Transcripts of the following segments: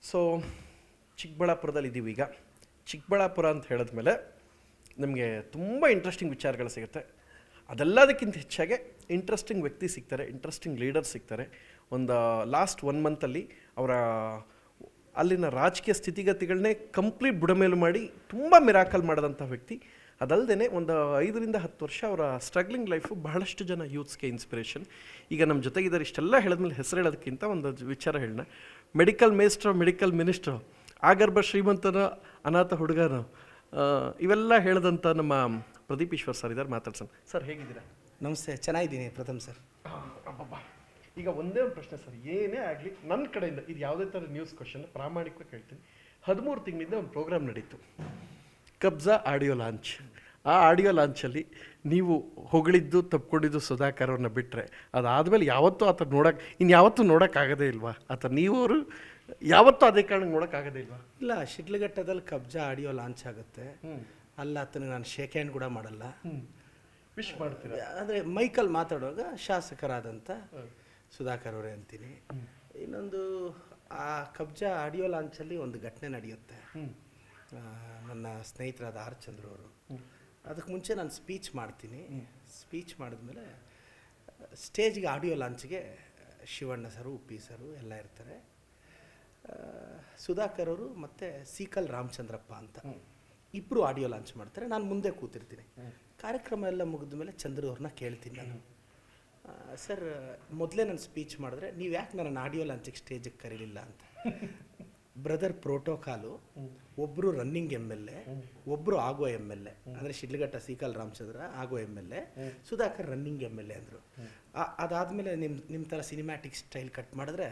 So ಚಿಕ್ಕಬಳ್ಳಾಪುರದಲ್ಲಿ ಇದ್ದೀವಿ ಈಗ ಚಿಕ್ಕಬಳ್ಳಾಪುರ ಅಂತ ಹೇಳಿದ್ಮೇಲೆ ನಿಮಗೆ ತುಂಬ ಇಂಟ್ರೆಸ್ಟಿಂಗ್ ವಿಚಾರಗಳು ಸಿಗುತ್ತೆ ಅದೆಲ್ಲದಕ್ಕಿಂತ ಹೆಚ್ಚಾಗಿ ಇಂಟ್ರೆಸ್ಟಿಂಗ್ ವ್ಯಕ್ತಿ ಸಿಗ್ತಾರೆ ಇಂಟ್ರೆಸ್ಟಿಂಗ್ ಲೀಡರ್ ಸಿಗ್ತಾರೆ ಒಂದು ಲಾಸ್ಟ್ ಒನ್ ಮಂತಲ್ಲಿ ಅವರ ಅಲ್ಲಿನ ರಾಜಕೀಯ ಸ್ಥಿತಿಗತಿಗಳನ್ನೇ ಕಂಪ್ಲೀಟ್ ಬುಡಮೇಲು ಮಾಡಿ ತುಂಬ ಮಿರಾಕಲ್ ಮಾಡಿದಂಥ ವ್ಯಕ್ತಿ ಅದಲ್ಲದೆ ಒಂದು ಐದರಿಂದ ಹತ್ತು ವರ್ಷ ಅವರ ಸ್ಟ್ರಗ್ಲಿಂಗ್ ಲೈಫು ಬಹಳಷ್ಟು ಜನ ಯೂತ್ಸ್ಗೆ ಇನ್ಸ್ಪಿರೇಷನ್ ಈಗ ನಮ್ಮ ಜೊತೆಗಿದ್ದಾರೆ ಇಷ್ಟೆಲ್ಲ ಹೇಳಿದ್ಮೇಲೆ ಹೆಸರು ಹೇಳೋದಕ್ಕಿಂತ ಒಂದು ವಿಚಾರ ಹೇಳೋಣ ಮೆಡಿಕಲ್ ಮೇಸ್ಟ್ರು ಮೆಡಿಕಲ್ ಮಿನಿಸ್ಟ್ರು ಆಗರ್ಭ ಶ್ರೀಮಂತನ ಅನಾಥ ಹುಡುಗನು ಆ, ಇವೆಲ್ಲ ಹೇಳಿದಂಥ ನಮ್ಮ ಪ್ರದೀಪ್ ಈಶ್ವರ್ ಸರ್ ಇದ್ದಾರೆ ಮಾತಾಡ್ಸೋಣ ಸರ್ ಹೇಗಿದ್ದೀರಾ ನಮಸ್ತೆ ಚೆನ್ನಾಗಿದ್ದೀನಿ ಪ್ರಥಮ್ ಸರ್ ಅಬ್ಬಬ್ಬಾ. ಈಗ ಒಂದೇ ಒಂದು ಪ್ರಶ್ನೆ ಸರ್ ಏನೇ ಆಗಲಿ ನನ್ನ ಕಡೆಯಿಂದ ಇದು ಯಾವುದೇ ಥರ ನ್ಯೂಸ್ ಕ್ವಶನ್ ಪ್ರಾಮಾಣಿಕವಾಗಿ ಹೇಳ್ತೀನಿ ಹದಿಮೂರು ತಿಂಗಳಿಂದ ಒಂದು ಪ್ರೋಗ್ರಾಮ್ ನಡೀತು ಕಬ್ಜಾ ಆಡಿಯೋ ಲಾಂಚ್ ಆ ಆಡಿಯೋ ಲಾಂಚಲ್ಲಿ ನೀವು ಹೊಗಳಿದ್ದು ತಪ್ಕೊಂಡಿದ್ದು ಸುಧಾಕರ್ ಅವ್ರನ್ನ ಬಿಟ್ಟರೆ ಅದಾದಮೇಲೆ ಯಾವತ್ತೂ ಆತ ನೋಡೋಕೆ ಇನ್ನು ಯಾವತ್ತೂ ನೋಡೋಕ್ಕಾಗದೇ ಇಲ್ವಾ ಆತ ನೀವು ಅವರು ಯಾವತ್ತೂ ಅದೇ ಕಾರಣಕ್ಕೆ ನೋಡೋಕ್ಕಾಗದೇ ಇಲ್ವಾ ಇಲ್ಲ ಶಿಡ್ಲಘಟ್ಟದಲ್ಲಿ ಕಬ್ಜಾ ಆಡಿಯೋ ಲಾಂಚ್ ಆಗುತ್ತೆ ಅಲ್ಲ ಆತನಿಗೆ ನಾನು ಶೇಕ್ ಹ್ಯಾಂಡ್ ಕೂಡ ಮಾಡಲ್ಲ ವಿಶ್ ಮಾಡ್ತೀರಾ ಆದರೆ ಮೈಕಲ್ ಮಾತಾಡುವಾಗ ಶಾಸಕರಾದಂಥ ಸುಧಾಕರ್ ಅವರೇ ಅಂತೀನಿ ಇನ್ನೊಂದು ಆ ಕಬ್ಜಾ ಆಡಿಯೋ ಲಾಂಚಲ್ಲಿ ಒಂದು ಘಟನೆ ನಡೆಯುತ್ತೆ ಆ, ನನ್ನ ಸ್ನೇಹಿತರಾದ ಆರ್ ಚಂದ್ರು ಅವರು ಅದಕ್ಕೆ ಮುಂಚೆ ನಾನು ಸ್ಪೀಚ್ ಮಾಡ್ತೀನಿ ಸ್ಪೀಚ್ ಮಾಡಿದ್ಮೇಲೆ ಸ್ಟೇಜ್ಗೆ ಆಡಿಯೋ ಲಾಂಚ್ಗೆ ಶಿವಣ್ಣ ಸರು ಉಪ್ಪಿ ಸರು ಎಲ್ಲ ಇರ್ತಾರೆ ಆ, ಸುಧಾಕರ್ ಅವರು ಮತ್ತು ಸೀಕಲ್ ರಾಮಚಂದ್ರಪ್ಪ ಅಂತ ಇಬ್ಬರು ಆಡಿಯೋ ಲಾಂಚ್ ಮಾಡ್ತಾರೆ ನಾನು ಮುಂದೆ ಕೂತಿರ್ತೀನಿ ಕಾರ್ಯಕ್ರಮ ಎಲ್ಲ ಮುಗಿದ ಮೇಲೆ ಚಂದ್ರು ಅವ್ರನ್ನ ಕೇಳ್ತೀನಿ ನಾನು ಆ, ಸರ್ ಮೊದಲೇ ನಾನು ಸ್ಪೀಚ್ ಮಾಡಿದ್ರೆ ನೀವು ಯಾಕೆ ನನ್ನ ಆಡಿಯೋ ಲಾಂಚಿಗೆ ಸ್ಟೇಜಿಗೆ ಕರೀಲಿಲ್ಲ ಅಂತ ಬ್ರದರ್ ಪ್ರೋಟೋಕಾಲು ಒಬ್ಬರು ರನ್ನಿಂಗ್ ಎಮ್ ಎಲ್ ಎ ಒಬ್ಬರು ಆಗೋ ಎಮ್ ಎಲ್ ಎ ಅಂದರೆ ಶಿಡ್ಲಘಟ್ಟ ಸೀಕಲ್ ರಾಮಚಂದ್ರ ಆಗೋ M L A Sudhakar running M L A ಅಂದರು ಅದಾದಮೇಲೆ ನಿಮ್ಮ ನಿಮ್ಮ ಥರ ಸಿನಿಮ್ಯಾಟಿಕ್ ಸ್ಟೈಲ್ ಕಟ್ ಮಾಡಿದ್ರೆ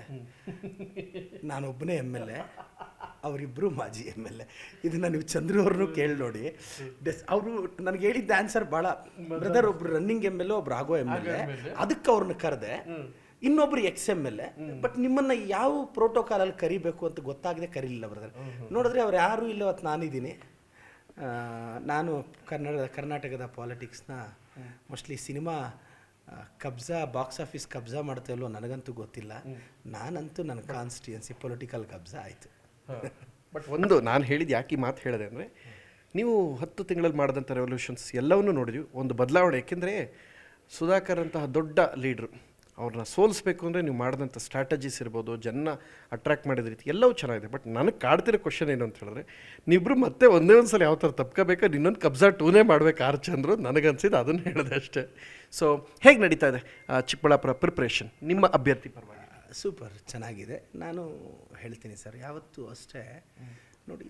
ನಾನೊಬ್ಬನೇ ಎಮ್ ಎಲ್ ಎ ಅವರಿಬ್ಬರು ಮಾಜಿ ಎಮ್ ಎಲ್ ಎ ಇದನ್ನ ನೀವು ಚಂದ್ರು ಅವ್ರನ್ನೂ ಕೇಳಿ ನೋಡಿ ಡೆಸ್ ಅವರು ನನಗೆ ಹೇಳಿದ್ದ ಆನ್ಸರ್ ಭಾಳ ಬ್ರದರ್ ಒಬ್ರು ರನ್ನಿಂಗ್ ಎಮ್ ಎಲ್ ಎ ಒಬ್ರು ಆಗೋ ಎಮ್ ಎಲ್ ಎ ಅದಕ್ಕೆ ಅವ್ರನ್ನ ಕರೆದೆ ಇನ್ನೊಬ್ರು ex M L A but ನಿಮ್ಮನ್ನ ಯಾವ ಪ್ರೋಟೋಕಾಲಲ್ಲಿ ಕರಿಬೇಕು ಅಂತ ಗೊತ್ತಾಗದೆ ಕರೀಲಿಲ್ಲ ಬ್ರದರ್ ನೋಡಿದ್ರೆ ಅವ್ರು ಯಾರೂ ಇಲ್ಲ ಅವತ್ತು ನಾನಿದ್ದೀನಿ ಆ, ನಾನು ಕನ್ನಡ ಕರ್ನಾಟಕದ ಪಾಲಿಟಿಕ್ಸ್ನ ಮೋಸ್ಟ್ಲಿ ಸಿನಿಮಾ ಆ, ಕಬ್ಜಾ ಬಾಕ್ಸ್ ಆಫೀಸ್ ಕಬ್ಜಾ ಮಾಡ್ತಾ ಇಲ್ವೋ ನನಗಂತೂ ಗೊತ್ತಿಲ್ಲ ನಾನಂತೂ ನನ್ನ ಕಾನ್ಸ್ಟಿಟ್ಯೂನ್ಸಿ ಪೊಲಿಟಿಕಲ್ ಕಬ್ಜಾ ಆಯಿತು ಬಟ್ ಒಂದು ನಾನು ಹೇಳಿದ್ದು ಯಾಕೆ ಈ ಮಾತು ಹೇಳಿದೆ ಅಂದರೆ ನೀವು ಹತ್ತು ತಿಂಗಳಲ್ಲಿ ಮಾಡಿದಂಥ ರೆವಲ್ಯೂಷನ್ಸ್ ಎಲ್ಲವನ್ನೂ ನೋಡಿದ್ವಿ ಒಂದು ಬದಲಾವಣೆ ಯಾಕೆಂದರೆ ಸುಧಾಕರ್ ಅಂತಹ ದೊಡ್ಡ ಲೀಡ್ರು ಅವ್ರನ್ನ ಸೋಲಿಸ್ಬೇಕು ಅಂದರೆ ನೀವು ಮಾಡಿದಂಥ ಸ್ಟ್ರಾಟಜೀಸ್ ಇರ್ಬೋದು ಜನ ಅಟ್ರಾಕ್ಟ್ ಮಾಡಿದ ರೀತಿ ಎಲ್ಲವೂ ಚೆನ್ನಾಗಿದೆ ಬಟ್ ನನಗೆ ಕಾಡ್ತಿರೋ ಕ್ವಶನ್ ಏನು ಅಂತ ಹೇಳಿದ್ರೆ ನೀವಿಬ್ರು ಮತ್ತೆ ಒಂದೇ ಒಂದು ಸಲ ಯಾವ ಥರ ತಪ್ಕೋಬೇಕು ಇನ್ನೊಂದು ಕಬ್ಜಾ ಟೂನೇ ಮಾಡ್ಬೇಕು ಆರ್ ಚಂದ್ರು ನನಗನ್ಸಿದ್ದು ಅದನ್ನು ಹೇಳಿದೆ ಅಷ್ಟೇ ಸೊ ಹೇಗೆ ನಡೀತಾ ಇದೆ ಆ, ಚಿಕ್ಕಬಳ್ಳಾಪುರ ಪ್ರಿಪ್ರೇಷನ್ ನಿಮ್ಮ ಅಭ್ಯರ್ಥಿ ಪರವಾಗಿ ಸೂಪರ್ ಚೆನ್ನಾಗಿದೆ ನಾನು ಹೇಳ್ತೀನಿ ಸರ್ ಯಾವತ್ತೂ ಅಷ್ಟೇ ನೋಡಿ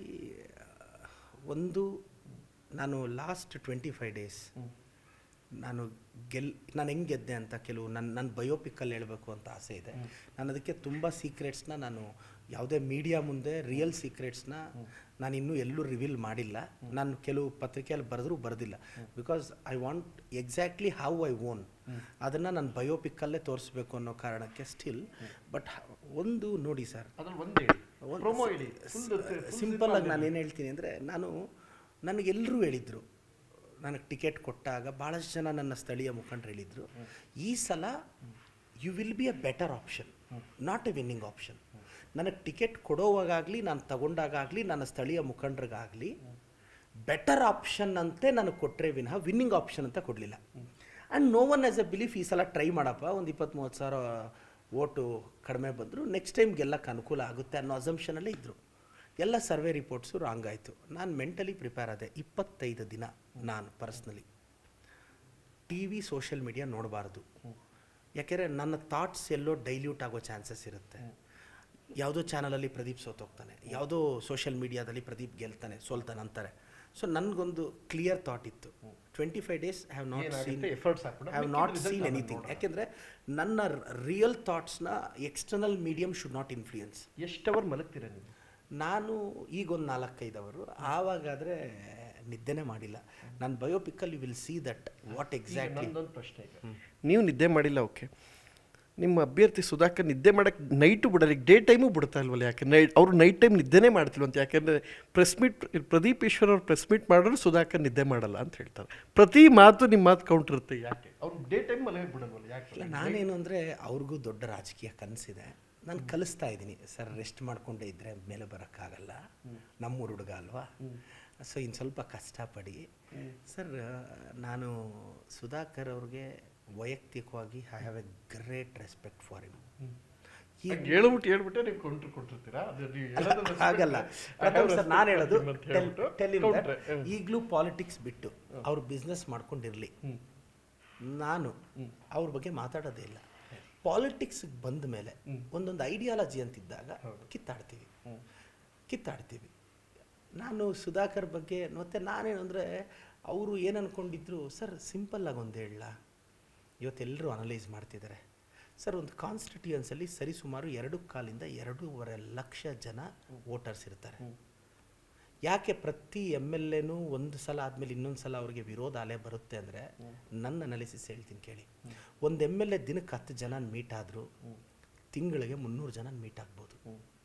ಒಂದು ನಾನು ಲಾಸ್ಟ್ ಟ್ವೆಂಟಿ ಫೈವ್ ಡೇಸ್ ನಾನು ಗೆಲ್ ನಾನು ಹೆಂಗೆ ಗೆದ್ದೆ ಅಂತ ಕೆಲವು ನನ್ನ ನನ್ನ ಬಯೋಪಿಕ್ಕಲ್ಲಿ ಹೇಳಬೇಕು ಅಂತ ಆಸೆ ಇದೆ ನಾನು ಅದಕ್ಕೆ ತುಂಬ ಸೀಕ್ರೆಟ್ಸ್ನ ನಾನು ಯಾವುದೇ ಮೀಡಿಯಾ ಮುಂದೆ ರಿಯಲ್ ಸೀಕ್ರೆಟ್ಸ್ನ ನಾನು ಇನ್ನೂ ಎಲ್ಲೂ ರಿವೀಲ್ ಮಾಡಿಲ್ಲ ನಾನು ಕೆಲವು ಪತ್ರಿಕೆಯಲ್ಲಿ ಬರೆದ್ರೂ ಬರೆದಿಲ್ಲ because I want exactly how I own ಅದನ್ನು ನಾನು ಬಯೋಪಿಕ್ಕಲ್ಲೇ ತೋರಿಸ್ಬೇಕು ಅನ್ನೋ ಕಾರಣಕ್ಕೆ ಸ್ಟಿಲ್ ಬಟ್ ಒಂದು ನೋಡಿ ಸರ್ ಅದ್ರಲ್ಲಿ ಒಂದು ಹೇಳಿ ಪ್ರೊಮೋ ಹೇಳಿ ಸಿಂಪಲ್ ಆಗಿ ನಾನು ಏನು ಹೇಳ್ತೀನಿ ಅಂದರೆ ನಾನು ನನಗೆಲ್ಲರೂ ಹೇಳಿದರು ನನಗೆ ಟಿಕೆಟ್ ಕೊಟ್ಟಾಗ ಭಾಳಷ್ಟು ಜನ ನನ್ನ ಸ್ಥಳೀಯ ಮುಖಂಡರು ಹೇಳಿದರು ಈ ಸಲ you will be a better option not a winning option ನನಗೆ ಟಿಕೆಟ್ ಕೊಡೋವಾಗಲಿ ನಾನು ತಗೊಂಡಾಗಲಿ ನನ್ನ ಸ್ಥಳೀಯ ಮುಖಂಡರಿಗಾಗಲಿ ಬೆಟರ್ ಆಪ್ಷನ್ ಅಂತೆ ನನಗೆ ಕೊಟ್ಟರೆ ವಿನಃ ವಿನ್ನಿಂಗ್ ಆಪ್ಷನ್ ಅಂತ ಕೊಡಲಿಲ್ಲ and no one as a belief ಈ ಸಲ ಟ್ರೈ ಮಾಡಪ್ಪ ಒಂದು ಇಪ್ಪತ್ತು ಮೂವತ್ತು ಸಾವಿರ ಓಟು ಕಡಿಮೆ ಬಂದರು ನೆಕ್ಸ್ಟ್ ಟೈಮ್ ಗೆಲ್ಲಕ್ಕೆ ಅನುಕೂಲ ಆಗುತ್ತೆ ಅನ್ನೋ ಅಸಂಪ್ಷನಲ್ಲೇ ಇದ್ದರು ಎಲ್ಲ ಸರ್ವೆ ರಿಪೋರ್ಟ್ಸು ರಾಂಗ್ ಆಯಿತು ನಾನು ಮೆಂಟಲಿ ಪ್ರಿಪೇರ್ ಆದೆ ಇಪ್ಪತ್ತೈದು ದಿನ ನಾನು personally T V social media ನೋಡಬಾರ್ದು ಯಾಕೆಂದರೆ ನನ್ನ ಥಾಟ್ಸ್ ಎಲ್ಲೋ ಡೈಲ್ಯೂಟ್ ಆಗೋ ಚಾನ್ಸಸ್ ಇರುತ್ತೆ ಯಾವುದೋ ಚಾನಲಲ್ಲಿ ಪ್ರದೀಪ್ ಸೋತೋಗ್ತಾನೆ ಯಾವುದೋ ಸೋಷಿಯಲ್ ಮೀಡಿಯಾದಲ್ಲಿ ಪ್ರದೀಪ್ ಗೆಲ್ತಾನೆ ಸೋಲ್ತಾನೆ ಅಂತಾರೆ ಸೊ ನನಗೊಂದು ಕ್ಲಿಯರ್ ಥಾಟ್ ಇತ್ತು twenty five days have not seen efforts ಹಾಕೋಣ ಹ್ಯಾವ್ ನಾಟ್ ಸೀನ್ ಎನಿಥಿಂಗ್ ಯಾಕೆಂದರೆ ನನ್ನ ರಿಯಲ್ ಥಾಟ್ಸ್ನ external medium should not influence ಎಷ್ಟು ಅವರ್ ಮಲಗ್ತೀರಾ ನೀವು ನಾನು ಈಗೊಂದು ನಾಲ್ಕೈದು ಅವರು ಆವಾಗಾದರೆ ನಿದ್ದೆನೇ ಮಾಡಿಲ್ಲ ನನ್ನ ಬಯೋಪಿಕ್ಕಲ್ಲಿ will see that what exactly ನಂದೊಂದು ಪ್ರಶ್ನೆ ಈಗ ನೀವು ನಿದ್ದೆ ಮಾಡಿಲ್ಲ ಓಕೆ ನಿಮ್ಮ ಅಭ್ಯರ್ಥಿ ಸುಧಾಕರ್ ನಿದ್ದೆ ಮಾಡಕ್ಕೆ ನೈಟು ಬಿಡಲ್ಲ ಈಗ ಡೇ ಟೈಮು ಬಿಡ್ತಾ ಇಲ್ವಲ್ಲ ಯಾಕೆ ನೈಟ್ ಅವರು ನೈಟ್ ಟೈಮ್ ನಿದ್ದೆನೇ ಮಾಡ್ತಿಲ್ವಂತ ಯಾಕೆಂದರೆ ಪ್ರೆಸ್ ಮೀಟ್ ಪ್ರದೀಪ್ ಈಶ್ವರ್ ಅವ್ರು ಪ್ರೆಸ್ ಮೀಟ್ ಮಾಡಿದ್ರು ಸುಧಾಕರ್ ನಿದ್ದೆ ಮಾಡಲ್ಲ ಅಂತ ಹೇಳ್ತಾರೆ ಪ್ರತಿ ಮಾತು ನಿಮ್ಮ ಮಾತು ಕೌಂಟರ್ ಇರುತ್ತೆ ಯಾಕೆ ಅವ್ರು ಡೇ ಟೈಮ್ ಮಲಗಿ ಬಿಡಲ್ವಲ್ಲ ಯಾಕೆ ಇಲ್ಲ ನಾನೇನು ಅಂದರೆ ಅವ್ರಿಗೂ ದೊಡ್ಡ ರಾಜಕೀಯ ಕನಸಿದೆ ನಾನು ಕಲಿಸ್ತಾ ಇದ್ದೀನಿ ಸರ್ ರೆಸ್ಟ್ ಮಾಡ್ಕೊಂಡೇ ಇದ್ದರೆ ಮೇಲೆ ಬರೋಕ್ಕಾಗಲ್ಲ ನಮ್ಮೂರು ಹುಡುಗ ಅಲ್ವಾ ಸೊ ಇನ್ನು ಸ್ವಲ್ಪ ಕಷ್ಟಪಡಿ ಸರ್ ನಾನು ಸುಧಾಕರ್ ಅವ್ರಿಗೆ ವೈಯಕ್ತಿಕವಾಗಿ I have a great respect for him ಈ ಹಂಗ್ ಹೇಳ್ಬಿಟ್ಟು ಹೇಳ್ಬಿಟ್ಟೆ ನೀವು ಕೌಂಟ್ರ್ ಕೊಟ್ಟಿರ್ತೀರಾ ಅದು ನೀವು ಹೇಳೋದನ್ನ ಆಗಲ್ಲ I have ಪ್ರಥಮ್ ಸರ್ ನಾನು respect ಹೇಳೋದು for him ಅಂತ ಹೇಳ್ಬಿಟ್ಟು counter. ಹ್ಮ್. ಈಗಲೂ ಪಾಲಿಟಿಕ್ಸ್ ಬಿಟ್ಟು ಅವ್ರು ಬಿಸ್ನೆಸ್ ಮಾಡ್ಕೊಂಡಿರಲಿ ಹ್ಮ್. ನಾನು ಅವ್ರ ಬಗ್ಗೆ ಮಾತಾಡೋದೇ ಇಲ್ಲ ಪಾಲಿಟಿಕ್ಸ್ಗೆ ಬಂದ ಮೇಲೆ ಒಂದೊಂದು ಐಡಿಯಾಲಜಿ ಅಂತಿದ್ದಾಗ ಕಿತ್ತಾಡ್ತೀವಿ ಕಿತ್ತಾಡ್ತೀವಿ ನಾನು ಸುಧಾಕರ್ ಬಗ್ಗೆ ಮತ್ತೆ ನಾನೇನು ಅಂದರೆ ಅವರು ಏನು ಅನ್ಕೊಂಡಿದ್ರು ಸರ್ ಸಿಂಪಲ್ಲಾಗಿ ಒಂದು ಹೇಳಲ್ಲ ಇವತ್ತೆಲ್ಲರೂ ಅನಲೈಸ್ ಮಾಡ್ತಿದ್ದಾರೆ ಸರ್ ಒಂದು ಕಾನ್ಸ್ಟಿಟ್ಯೂಯನ್ಸಲ್ಲಿ ಸರಿಸುಮಾರು ಎರಡು ಕಾಲಿಂದ ಎರಡೂವರೆ ಲಕ್ಷ ಜನ ವೋಟರ್ಸ್ ಇರ್ತಾರೆ ಯಾಕೆ ಪ್ರತಿ ಎಮ್ ಎಲ್ ಎನೂ ಒಂದು ಸಲ ಆದಮೇಲೆ ಇನ್ನೊಂದು ಸಲ ಅವ್ರಿಗೆ ವಿರೋಧ ಅಲೆ ಬರುತ್ತೆ ಅಂದರೆ ನನ್ನ ಅನಾಲಿಸಿಸ್ ಹೇಳ್ತೀನಿ ಕೇಳಿ ಒಂದು ಎಮ್ ಎಲ್ ಎ ದಿನಕ್ಕೆ ಹತ್ತು ಜನ ಮೀಟ್ ಆದರೂ ತಿಂಗಳಿಗೆ ಮುನ್ನೂರು ಜನ ಮೀಟ್ ಆಗ್ಬೋದು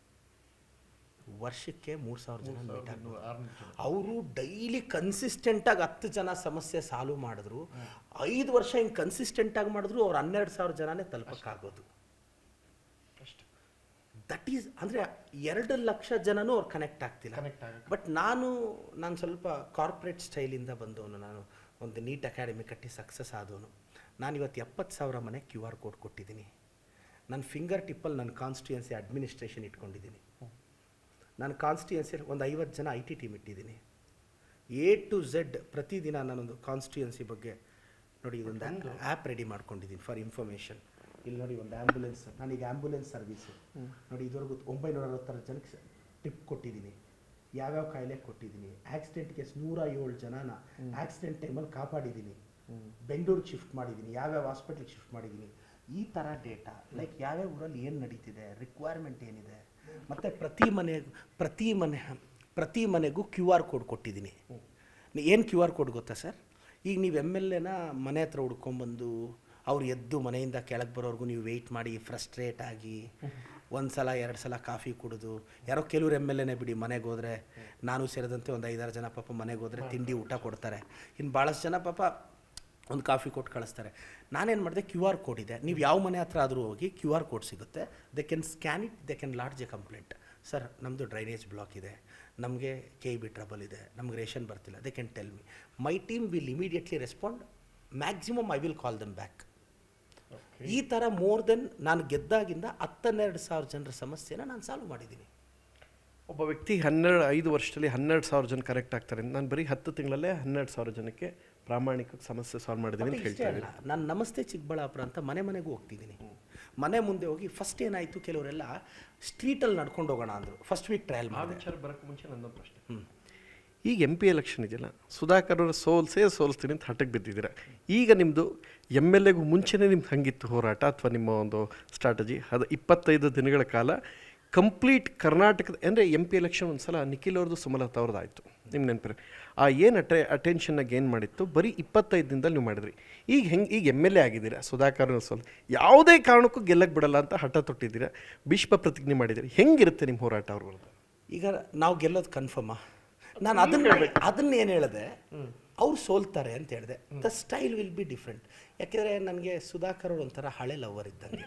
ವರ್ಷಕ್ಕೆ ಮೂರು ಸಾವಿರ ಜನ ಮೀಟ್ ಆಗ್ಬೋದು ಅವರು ಡೈಲಿ ಕನ್ಸಿಸ್ಟೆಂಟಾಗಿ ಹತ್ತು ಜನ ಸಮಸ್ಯೆ ಸಾಲ್ವ್ ಮಾಡಿದ್ರು ಐದು ವರ್ಷ ಹಿಂಗೆ ಕನ್ಸಿಸ್ಟೆಂಟಾಗಿ ಮಾಡಿದ್ರು ಅವ್ರು ಹನ್ನೆರಡು ಸಾವಿರ ಜನನೇ ತಲುಪಕ್ಕಾಗೋದು ಅಷ್ಟೇ ದಟ್ ಈಸ್ ಅಂದರೆ ಎರಡು ಲಕ್ಷ ಜನನೂ ಅವ್ರು ಕನೆಕ್ಟ್ ಆಗ್ತಿಲ್ಲ ಕನೆಕ್ಟ್ ಆಗಕ್ಕೆ ಬಟ್ ನಾನು ನಾನು ಸ್ವಲ್ಪ ಕಾರ್ಪೊರೇಟ್ ಸ್ಟೈಲಿಂದ ಬಂದವನು ನಾನು ಒಂದು ನೀಟ್ ಅಕಾಡೆಮಿ ಕಟ್ಟಿ ಸಕ್ಸಸ್ ಆದವನು ನಾನು ಇವತ್ತು ಎಪ್ಪತ್ತು ಸಾವಿರ ಮನೆ ಕ್ಯೂ ಆರ್ ಕೋಡ್ ಕೊಟ್ಟಿದ್ದೀನಿ ನನ್ನ ಫಿಂಗರ್ ಟಿಪ್ಪಲ್ಲಿ ನನ್ನ ಕಾನ್ಸ್ಟಿಟ್ಯೂನ್ಸಿ ಅಡ್ಮಿನಿಸ್ಟ್ರೇಷನ್ ಇಟ್ಕೊಂಡಿದ್ದೀನಿ ನಾನು ಕಾನ್ಸ್ಟಿಟ್ಯೂನ್ಸಿ ಒಂದು ಐವತ್ತು ಜನ ಐ ಟಿ ಟೀಮ್ ಇಟ್ಟಿದ್ದೀನಿ ಎ ಟು ಝೆಡ್ ಪ್ರತಿದಿನ ನಾನೊಂದು ಕಾನ್ಸ್ಟಿಟ್ಯೂನ್ಸಿ ಬಗ್ಗೆ ನೋಡಿ ಇದೊಂದು ಆ್ಯಪ್ ರೆಡಿ ಮಾಡ್ಕೊಂಡಿದ್ದೀನಿ ಫಾರ್ ಇನ್ಫಾರ್ಮೇಷನ್ ಇಲ್ಲಿ ನೋಡಿ ಒಂದು ಆ್ಯಂಬುಲೆನ್ಸ್ ನಾನೀಗ ಆ್ಯಂಬುಲೆನ್ಸ್ ಸರ್ವಿಸು ನೋಡಿ ಇದುವರೆಗೂ ಒಂಬೈನೂರ ಅರವತ್ತರ ಜನಕ್ಕೆ ಟಿಪ್ ಕೊಟ್ಟಿದ್ದೀನಿ ಯಾವ್ಯಾವ ಕಾಯಿಲೆ ಕೊಟ್ಟಿದ್ದೀನಿ ಆಕ್ಸಿಡೆಂಟ್ ಕೇಸ್ ನೂರ ಏಳು ಜನನ ಆಕ್ಸಿಡೆಂಟ್ ಟೈಮಲ್ಲಿ ಕಾಪಾಡಿದ್ದೀನಿ ಬೆಂಗಳೂರಿಗೆ ಶಿಫ್ಟ್ ಮಾಡಿದ್ದೀನಿ ಯಾವ್ಯಾವ ಹಾಸ್ಪಿಟ್ಲಿಗೆ ಶಿಫ್ಟ್ ಮಾಡಿದ್ದೀನಿ ಈ ಥರ ಡೇಟಾ ಲೈಕ್ ಯಾವ್ಯಾವ ಊರಲ್ಲಿ ಏನು ನಡೀತಿದೆ ರಿಕ್ವೈರ್ಮೆಂಟ್ ಏನಿದೆ ಮತ್ತು ಪ್ರತಿ ಮನೆಗೂ ಪ್ರತಿ ಮನೆ ಪ್ರತಿ ಮನೆಗೂ ಕ್ಯೂ ಆರ್ ಕೋಡ್ ಕೊಟ್ಟಿದ್ದೀನಿ ಏನು ಕ್ಯೂ ಆರ್ ಕೋಡ್ ಗೊತ್ತಾ ಸರ್ ಈಗ ನೀವು ಎಮ್ ಎಲ್ ಎನ ಮನೆ ಹತ್ರ ಹುಡ್ಕೊಂಬಂದು ಅವ್ರು ಎದ್ದು ಮನೆಯಿಂದ ಕೆಳಗೆ ಬರೋರ್ಗು ನೀವು ವೆಯ್ಟ್ ಮಾಡಿ ಫ್ರಸ್ಟ್ರೇಟ್ ಆಗಿ ಒಂದು ಸಲ ಎರಡು ಸಲ ಕಾಫಿ ಕುಡಿದು ಯಾರೋ ಕೆಲವ್ರು ಎಮ್ ಎಲ್ ಎನೇ ಬಿಡಿ ಮನೆಗೆ ಹೋದರೆ ನಾನು ಸೇರಿದಂತೆ ಒಂದು ಐದಾರು ಜನ ಪಾಪ ಮನೆಗೆ ಹೋದರೆ ತಿಂಡಿ ಊಟ ಕೊಡ್ತಾರೆ ಇನ್ನು ಭಾಳಷ್ಟು ಜನ ಪಾಪ ಒಂದು ಕಾಫಿ ಕೊಟ್ಟು ಕಳಿಸ್ತಾರೆ ನಾನೇನು ಮಾಡಿದೆ ಕ್ಯೂ ಆರ್ ಕೋಡ್ ಇದೆ ನೀವು ಯಾವ ಮನೆ ಹತ್ರ ಆದರೂ ಹೋಗಿ ಕ್ಯೂ ಆರ್ ಕೋಡ್ ಸಿಗುತ್ತೆ they can scan it they can lodge a complaint sir ನಮ್ಮದು ಡ್ರೈನೇಜ್ ಬ್ಲಾಕ್ ಇದೆ ನಮಗೆ ಕೆ ಬಿ ಟ್ರಬಲ್ ಇದೆ ನಮ್ಗೆ ರೇಷನ್ ಬರ್ತಿಲ್ಲ they can tell me my team will immediately respond maximum I will call them back ಈ ಥರ more than ನಾನು ಗೆದ್ದಾಗಿಂದ ಹತ್ತನ್ನೆರಡು ಸಾವಿರ ಜನರ ಸಮಸ್ಯೆನ ನಾನು ಸಾಲ್ವ್ ಮಾಡಿದ್ದೀನಿ ಒಬ್ಬ ವ್ಯಕ್ತಿ ಹನ್ನೆರಡು ಐದು ವರ್ಷದಲ್ಲಿ ಹನ್ನೆರಡು ಸಾವಿರ ಜನ ಕರೆಕ್ಟ್ ಆಗ್ತಾರೆ ನಾನು ಬರೀ ಹತ್ತು ತಿಂಗಳಲ್ಲೇ ಹನ್ನೆರಡು ಸಾವಿರ ಜನಕ್ಕೆ ಪ್ರಾಮಾಣಿಕ ಸಮಸ್ಯೆ ಸಾಲ್ವ್ ಮಾಡಿದ್ದೀನಿ ಅಂತ ಮತ್ತೆ ಇಷ್ಟೇ ಹೇಳ್ತಾ ಅಲ್ಲ ನಾನು ನಮಸ್ತೆ ಚಿಕ್ಕಬಳ್ಳಾಪುರ ಅಂತ ಮನೆ ಮನೆಗೂ ಹೋಗ್ತಿದ್ದೀನಿ ಮನೆ ಮುಂದೆ ಹೋಗಿ ಫಸ್ಟ್ ಏನಾಯಿತು ಕೆಲವರೆಲ್ಲ ಸ್ಟ್ರೀಟಲ್ಲಿ ನಡ್ಕೊಂಡು ಹೋಗೋಣ ಅಂದರು ಫಸ್ಟ್ ವೀಕ್ ಟ್ರಯಲ್ ಆ ಮಾಡಿದೆ ವಿಚಾರ ಬರೋಕ್ಕೆ ಮುಂಚೆ ನನ್ನೊಂದು ಪ್ರಶ್ನೆ ಈಗ ಎಂ ಪಿ ಎಲೆಕ್ಷನ್ ಇದೆಯಲ್ಲ ಸುಧಾಕರ್ ಅವರ ಸೋಲ್ಸೇ ಸೋಲಿಸ್ತೀನಿ ಅಂತ ಹಠಕ್ಕೆ ಬಿದ್ದಿದ್ದೀರಾ ಈಗ ನಿಮ್ಮದು ಎಮ್ ಎಲ್ ಎಗೂ ಮುಂಚೆನೇ ನಿಮ್ದು ಹಂಗಿತ್ತು ಹೋರಾಟ ಅಥವಾ ನಿಮ್ಮ ಒಂದು ಸ್ಟ್ರಾಟಜಿ ಅದು ಇಪ್ಪತ್ತೈದು ದಿನಗಳ ಕಾಲ ಕಂಪ್ಲೀಟ್ ಕರ್ನಾಟಕದ ಅಂದರೆ ಎಂ ಪಿ ಎಲೆಕ್ಷನ್ ಒಂದು ಸಲ ನಿಖಿಲ್ ಅವ್ರದ್ದು ಸುಮಲತಾ ಅವ್ರದ್ದು ಆಯಿತು ನಿಮ್ಮ ನೆನಪಿರಿ ಆ ಏನು ಅಟೆ ಅಟೆನ್ಷನ್ನ ಗೇನ್ ಮಾಡಿತ್ತು ಬರೀ ಇಪ್ಪತ್ತೈದು ದಿನದಲ್ಲಿ ನೀವು ಮಾಡಿದ್ರಿ ಈಗ ಹೆಂಗೆ ಈಗ ಎಮ್ ಎಲ್ ಎ ಆಗಿದ್ದೀರಾ ಸುಧಾಕರ್ ಸೋಲ್ ಯಾವುದೇ ಕಾರಣಕ್ಕೂ ಗೆಲ್ಲಕ್ಕೆ ಬಿಡಲ್ಲ ಅಂತ ಹಠ ತೊಟ್ಟಿದ್ದೀರಾ ಭೀಷ್ಮ ಪ್ರತಿಜ್ಞೆ ಮಾಡಿದ್ದೀರಿ ಹೆಂಗಿರುತ್ತೆ ನಿಮ್ಮ ಹೋರಾಟ ಅವ್ರದ್ದು ಈಗ ನಾವು ಗೆಲ್ಲೋದು ಕನ್ಫರ್ಮಾ ನಾನು ಅದನ್ನ ಅದನ್ನ ಏನು ಹೇಳಿದೆ ಅವ್ರು ಸೋಲ್ತಾರೆ ಅಂತ ಹೇಳಿದೆ the style will be different ಯಾಕೆಂದರೆ ನನಗೆ ಸುಧಾಕರ್ ಅವ್ರು ಒಂಥರ ಹಳೆ ಲವರ್ ಇದ್ದಂಗೆ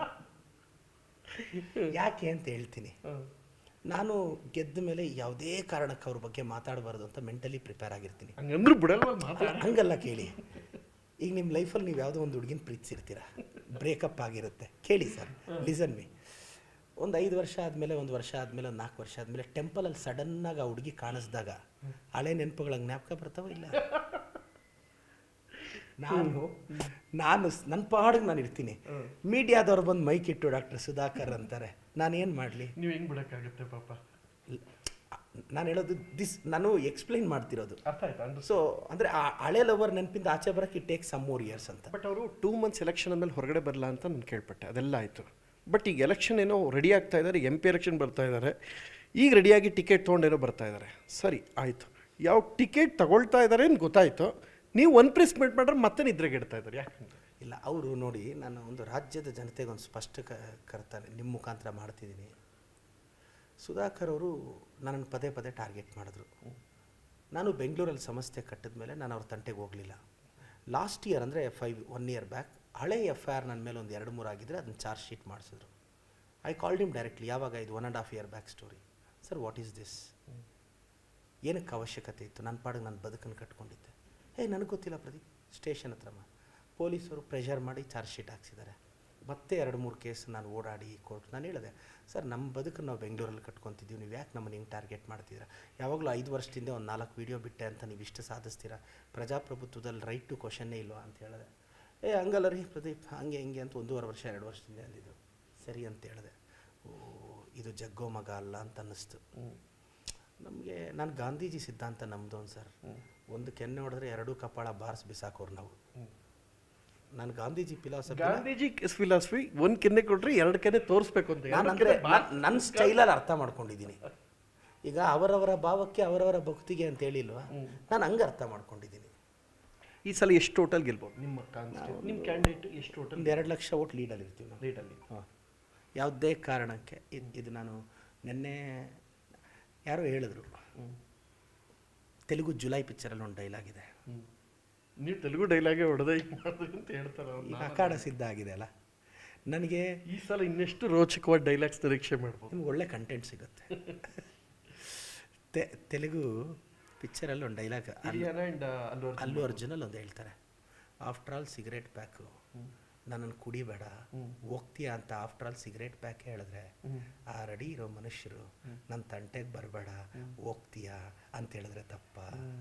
ಯಾಕೆ ಅಂತ ಹೇಳ್ತೀನಿ ನಾನು ಗೆದ್ದ ಮೇಲೆ ಯಾವುದೇ ಕಾರಣಕ್ಕೆ ಅವ್ರ ಬಗ್ಗೆ ಮಾತಾಡಬಾರ್ದು ಅಂತ ಮೆಂಟಲಿ ಪ್ರಿಪೇರ್ ಆಗಿರ್ತೀನಿ ಹಂಗಂದ್ರೂ ಬಿಡಲ್ವ ಮಾತಾಡ ಅಲ್ಲ, ಹಂಗಲ್ಲ ಕೇಳಿ ಈಗ ನಿಮ್ಮ ಲೈಫಲ್ಲಿ ನೀವು ಯಾವುದೋ ಒಂದು ಹುಡುಗಿನ ಪ್ರೀತಿಸಿರ್ತೀರ ಬ್ರೇಕಪ್ ಆಗಿರುತ್ತೆ ಕೇಳಿ ಸರ್ ಲಿಸನ್ ಮಿ ಒಂದು ಐದು ವರ್ಷ ಆದಮೇಲೆ ಒಂದು ವರ್ಷ ಆದಮೇಲೆ ಒಂದು ನಾಲ್ಕು ವರ್ಷ ಆದಮೇಲೆ ಟೆಂಪಲಲ್ಲಿ ಸಡನ್ನಾಗಿ ಆ ಹುಡುಗಿ ಕಾಣಿಸ್ದಾಗ ಹಳೆ ನೆನಪುಗಳ ಜ್ಞಾಪಕ ಬರ್ತಾವ ಇಲ್ಲ ನಾನು ನಾನು ಸ್- ನನ್ನ ಪಾಡಿಗೆ ನಾನು ಇರ್ತೀನಿ ಮೀಡಿಯಾದವ್ರು ಬಂದು ಮೈಕ್ ಇಟ್ಟು ಡಾಕ್ಟರ್ ಸುಧಾಕರ್ ಅಂತಾರೆ ನಾನು ಏನು ಮಾಡಲಿ ನೀವು ಹೆಂಗ್ ಬಿಡಕ್ಕಾಗುತ್ತೆ ಪಾಪ ನಾನು ಹೇಳೋದು ದಿಸ್ ನಾನು ಎಕ್ಸ್ಪ್ಲೈನ್ ಮಾಡ್ತಿರೋದು ಅರ್ಥ ಆಯ್ತು ಅಂಡರ್ ಸೊ ಅಂದರೆ ಆ ಹಳೆ ಲವರ್ ನೆನಪಿಂದ ಆಚೆ ಬರೋಕ್ಕೆ it take some more years ಅಂತ ಬಟ್ ಅವರು ಟೂ ಮಂತ್ಸ್ ಎಲೆಕ್ಷನ್ ಆದಮೇಲೆ ಹೊರಗಡೆ ಬರಲ್ಲ ಅಂತ ನಾನು ಕೇಳ್ಪಟ್ಟೆ ಅದೆಲ್ಲ ಆಯಿತು ಬಟ್ ಈಗ ಎಲೆಕ್ಷನ್ ಏನೋ ರೆಡಿ ಆಗ್ತಾ ಇದ್ದಾರೆ ಎಂ ಪಿ ಎಲೆಕ್ಷನ್ ಬರ್ತಾ ಇದ್ದಾರೆ ಈಗ ರೆಡಿಯಾಗಿ ಟಿಕೆಟ್ ತೊಗೊಂಡೇನೋ ಬರ್ತಾ ಇದ್ದಾರೆ ಸರಿ ಆಯಿತು ಯಾವ ಟಿಕೆಟ್ ತಗೊಳ್ತಾ ಇದ್ದಾರೆ ಅಂತ ಗೊತ್ತಾಯಿತು ನೀವು ಒನ್ ಪ್ರೆಸ್ ಮೀಟ್ ಮಾಡ್ರೆ ಮತ್ತೆ ನಿದ್ರೆಗೆಡ್ತಾ ಇದ್ದಾರೆ ಯಾಕೆ ಇಲ್ಲ ಅವರು ನೋಡಿ ನಾನು ಒಂದು ರಾಜ್ಯದ ಜನತೆಗೆ ಒಂದು ಸ್ಪಷ್ಟ ಕ ಕರ್ತಾನೆ ನಿಮ್ಮ ಮುಖಾಂತರ ಮಾಡ್ತಿದ್ದೀನಿ ಸುಧಾಕರ್ ಅವರು ನನ್ನನ್ನು ಪದೇ ಪದೇ ಟಾರ್ಗೆಟ್ ಮಾಡಿದ್ರು ನಾನು ಬೆಂಗಳೂರಲ್ಲಿ ಸಮಸ್ಯೆ ಕಟ್ಟಿದ ಮೇಲೆ ನಾನು ಅವ್ರ ತಂಟೆಗೆ ಹೋಗಲಿಲ್ಲ ಲಾಸ್ಟ್ ಇಯರ್ ಅಂದರೆ ಫೈವ್ ಒನ್ ಇಯರ್ ಬ್ಯಾಕ್ ಹಳೆ ಎಫ್ ಐ ಆರ್ ನನ್ನ ಮೇಲೆ ಒಂದು ಎರಡು ಮೂರು ಆಗಿದ್ರೆ ಅದನ್ನ ಚಾರ್ಜ್ ಶೀಟ್ ಮಾಡಿಸಿದ್ರು ಐ ಕಾಲ್ಡ್ ಹಿಮ್ ಡೈರೆಕ್ಟ್ಲಿ ಯಾವಾಗ ಇದು one and half year back story sir what is this ಏನಕ್ಕೆ ಅವಶ್ಯಕತೆ ಇತ್ತು ನನ್ನ ಪಾಡಿಗೆ ನಾನು ಬದುಕನ್ನು ಕಟ್ಕೊಂಡಿದ್ದೆ ಏ ನನಗೆ ಗೊತ್ತಿಲ್ಲ ಪ್ರದೀಪ್ ಸ್ಟೇಷನ್ ಹತ್ರ ಮಾ ಪೊಲೀಸರು ಪ್ರೆಷರ್ ಮಾಡಿ ಚಾರ್ಜ್ ಶೀಟ್ ಹಾಕ್ಸಿದ್ದಾರೆ ಮತ್ತೆ ಎರಡು ಮೂರು ಕೇಸ್ ನಾನು ಓಡಾಡಿ ಕೋರ್ಟ್ ನಾನು ಹೇಳಿದೆ ಸರ್ ನಮ್ಮ ಬದುಕನ್ನು ನಾವು ಬೆಂಗಳೂರಲ್ಲಿ ಕಟ್ಕೊತಿದ್ದೀವಿ ನೀವು ಯಾಕೆ ನಮ್ಮನ್ನು ಹಿಂಗೆ ಟಾರ್ಗೆಟ್ ಮಾಡ್ತೀರಾ ಯಾವಾಗಲೂ ಐದು ವರ್ಷದಿಂದ ಒಂದು ನಾಲ್ಕು ವೀಡಿಯೋ ಬಿಟ್ಟೆ ಅಂತ ನೀವು ಇಷ್ಟು ಸಾಧಿಸ್ತೀರಾ ಪ್ರಜಾಪ್ರಭುತ್ವದಲ್ಲಿ ರೈಟ್ ಟು ಕ್ವಶನ್ನೇ ಇಲ್ವಾ ಅಂತ ಹೇಳಿದೆ ಏ ಹಂಗಲ್ಲ ರೀ ಪ್ರದೀಪ್ ಹಂಗೆ ಹಿಂಗೆ ಅಂತ ಒಂದೂವರೆ ವರ್ಷ ಎರಡು ವರ್ಷದಿಂದ ಅಂದಿದ್ದು ಸರಿ ಅಂತ ಹೇಳಿದೆ ಓ ಇದು ಜಗ್ಗೋ ಮಗ ಅಲ್ಲ ಅಂತ ಅನ್ನಿಸ್ತು ನಮಗೆ ನಾನು ಗಾಂಧೀಜಿ ಸಿದ್ಧಾಂತ ನಮ್ಮದೊಂದು ಸರ್ ಒಂದು ಕೆನ್ನೆ ಹೊಡೆದ್ರೆ ಎರಡೂ ಕಪಾಳ ಬಾರಿಸಿ ಬಿಸಾಕೋರು ನಾವು ನಾನು ಗಾಂಧೀಜಿ ಫಿಲಾಸಫಿ ಗಾಂಧೀಜಿ ಫಿಲಾಸಫಿ ಒಂದ್ ಕೆನ್ನೆ ಕೊಟ್ರೆ ಎರಡು ಕೆನ್ನೆ ತೋರಿಸ್ಬೇಕು ಅಂತ ನಾನು ಅಂದರೆ ನನ್ನ ಸ್ಟೈಲಲ್ಲಿ ಅರ್ಥ ಮಾಡ್ಕೊಂಡಿದ್ದೀನಿ ಈಗ ಅವರವರ ಭಾವಕ್ಕೆ ಅವರವರ ಭಕ್ತಿಗೆ ಅಂತ ಹೇಳಿಲ್ವಾ ನಾನು ಹಂಗೆ ಅರ್ಥ ಮಾಡ್ಕೊಂಡಿದ್ದೀನಿ ಈ ಸಲ ಎಷ್ಟು ಟೋಟಲ್ ಗೆಲ್ಬೋದು ನಿಮ್ಮ ಕಾನ್ಸ್ಟಿಟ್ಯೂಟ್ ನಿಮ್ಮ ಕ್ಯಾಂಡಿಡೇಟ್ ಎಷ್ಟು ಟೋಟಲ್ ಒಂದು ಎರಡು ಲಕ್ಷ ಓಟ್ ಲೀಡಲ್ಲಿ ಇರ್ತೀವಿ ನಾವು ಲೀಡಲ್ಲಿ ಹಾಂ ಯಾವುದೇ ಕಾರಣಕ್ಕೆ ಇದು ಇದು ನಾನು ನಿನ್ನೆ ಯಾರೋ ಹೇಳಿದ್ರು ತೆಲುಗು ಜುಲೈ ಪಿಕ್ಚರಲ್ಲಿ ಒಂದು ಡೈಲಾಗ್ ಇದೆ ನೀವು ತೆಲುಗು ಡೈಲಾಗೆ ಹೊಡೆದ ಮಾಡಿದ್ರಿ ಅಂತ ಹೇಳ್ತಾರೆ ಅವ್ರು. ಈಗ ಅಖಾಡ ಸಿದ್ಧ ಆಗಿದೆ ಅಲ್ಲ ನನಗೆ ಈ ಸಲ ಇನ್ನೆಷ್ಟು ರೋಚಕವಾದ ಡೈಲಾಗ್ಸ್ ನಿರೀಕ್ಷೆ ಮಾಡ್ಬೋದು ನಿಮ್ಗೆ ಒಳ್ಳೆ ಕಂಟೆಂಟ್ ಸಿಗುತ್ತೆ ತೆ ತೆಲುಗು ಪಿಕ್ಚರಲ್ಲಿ ಒಂದು ಡೈಲಾಗ್ ಹಿರಿಯನ ಅಂಡ್ ಅಲ್ಲು ಅರ್ಜುನ್. ಅಲ್ಲು ಅರ್ಜುನಲ್ಲಿ ಒಂದು ಹೇಳ್ತಾರೆ ಆಫ್ಟರ್ ಆಲ್ ಸಿಗರೇಟ್ ಪ್ಯಾಕು ನನ್ನನ್ನು ಕುಡಿಬೇಡ ಹೋಗ್ತೀಯಾ ಅಂತ ಆಫ್ಟರ್ ಆಲ್ ಸಿಗರೇಟ್ ಪ್ಯಾಕ್ ಹೇಳಿದ್ರೆ ಆ ರೆಡಿ ಇರೋ ಮನುಷ್ಯರು ನನ್ನ ತಂಟೆಗೆ ಬರಬೇಡ ಹೋಗ್ತೀಯಾ ಅಂತ ಹೇಳಿದ್ರೆ ತಪ್ಪ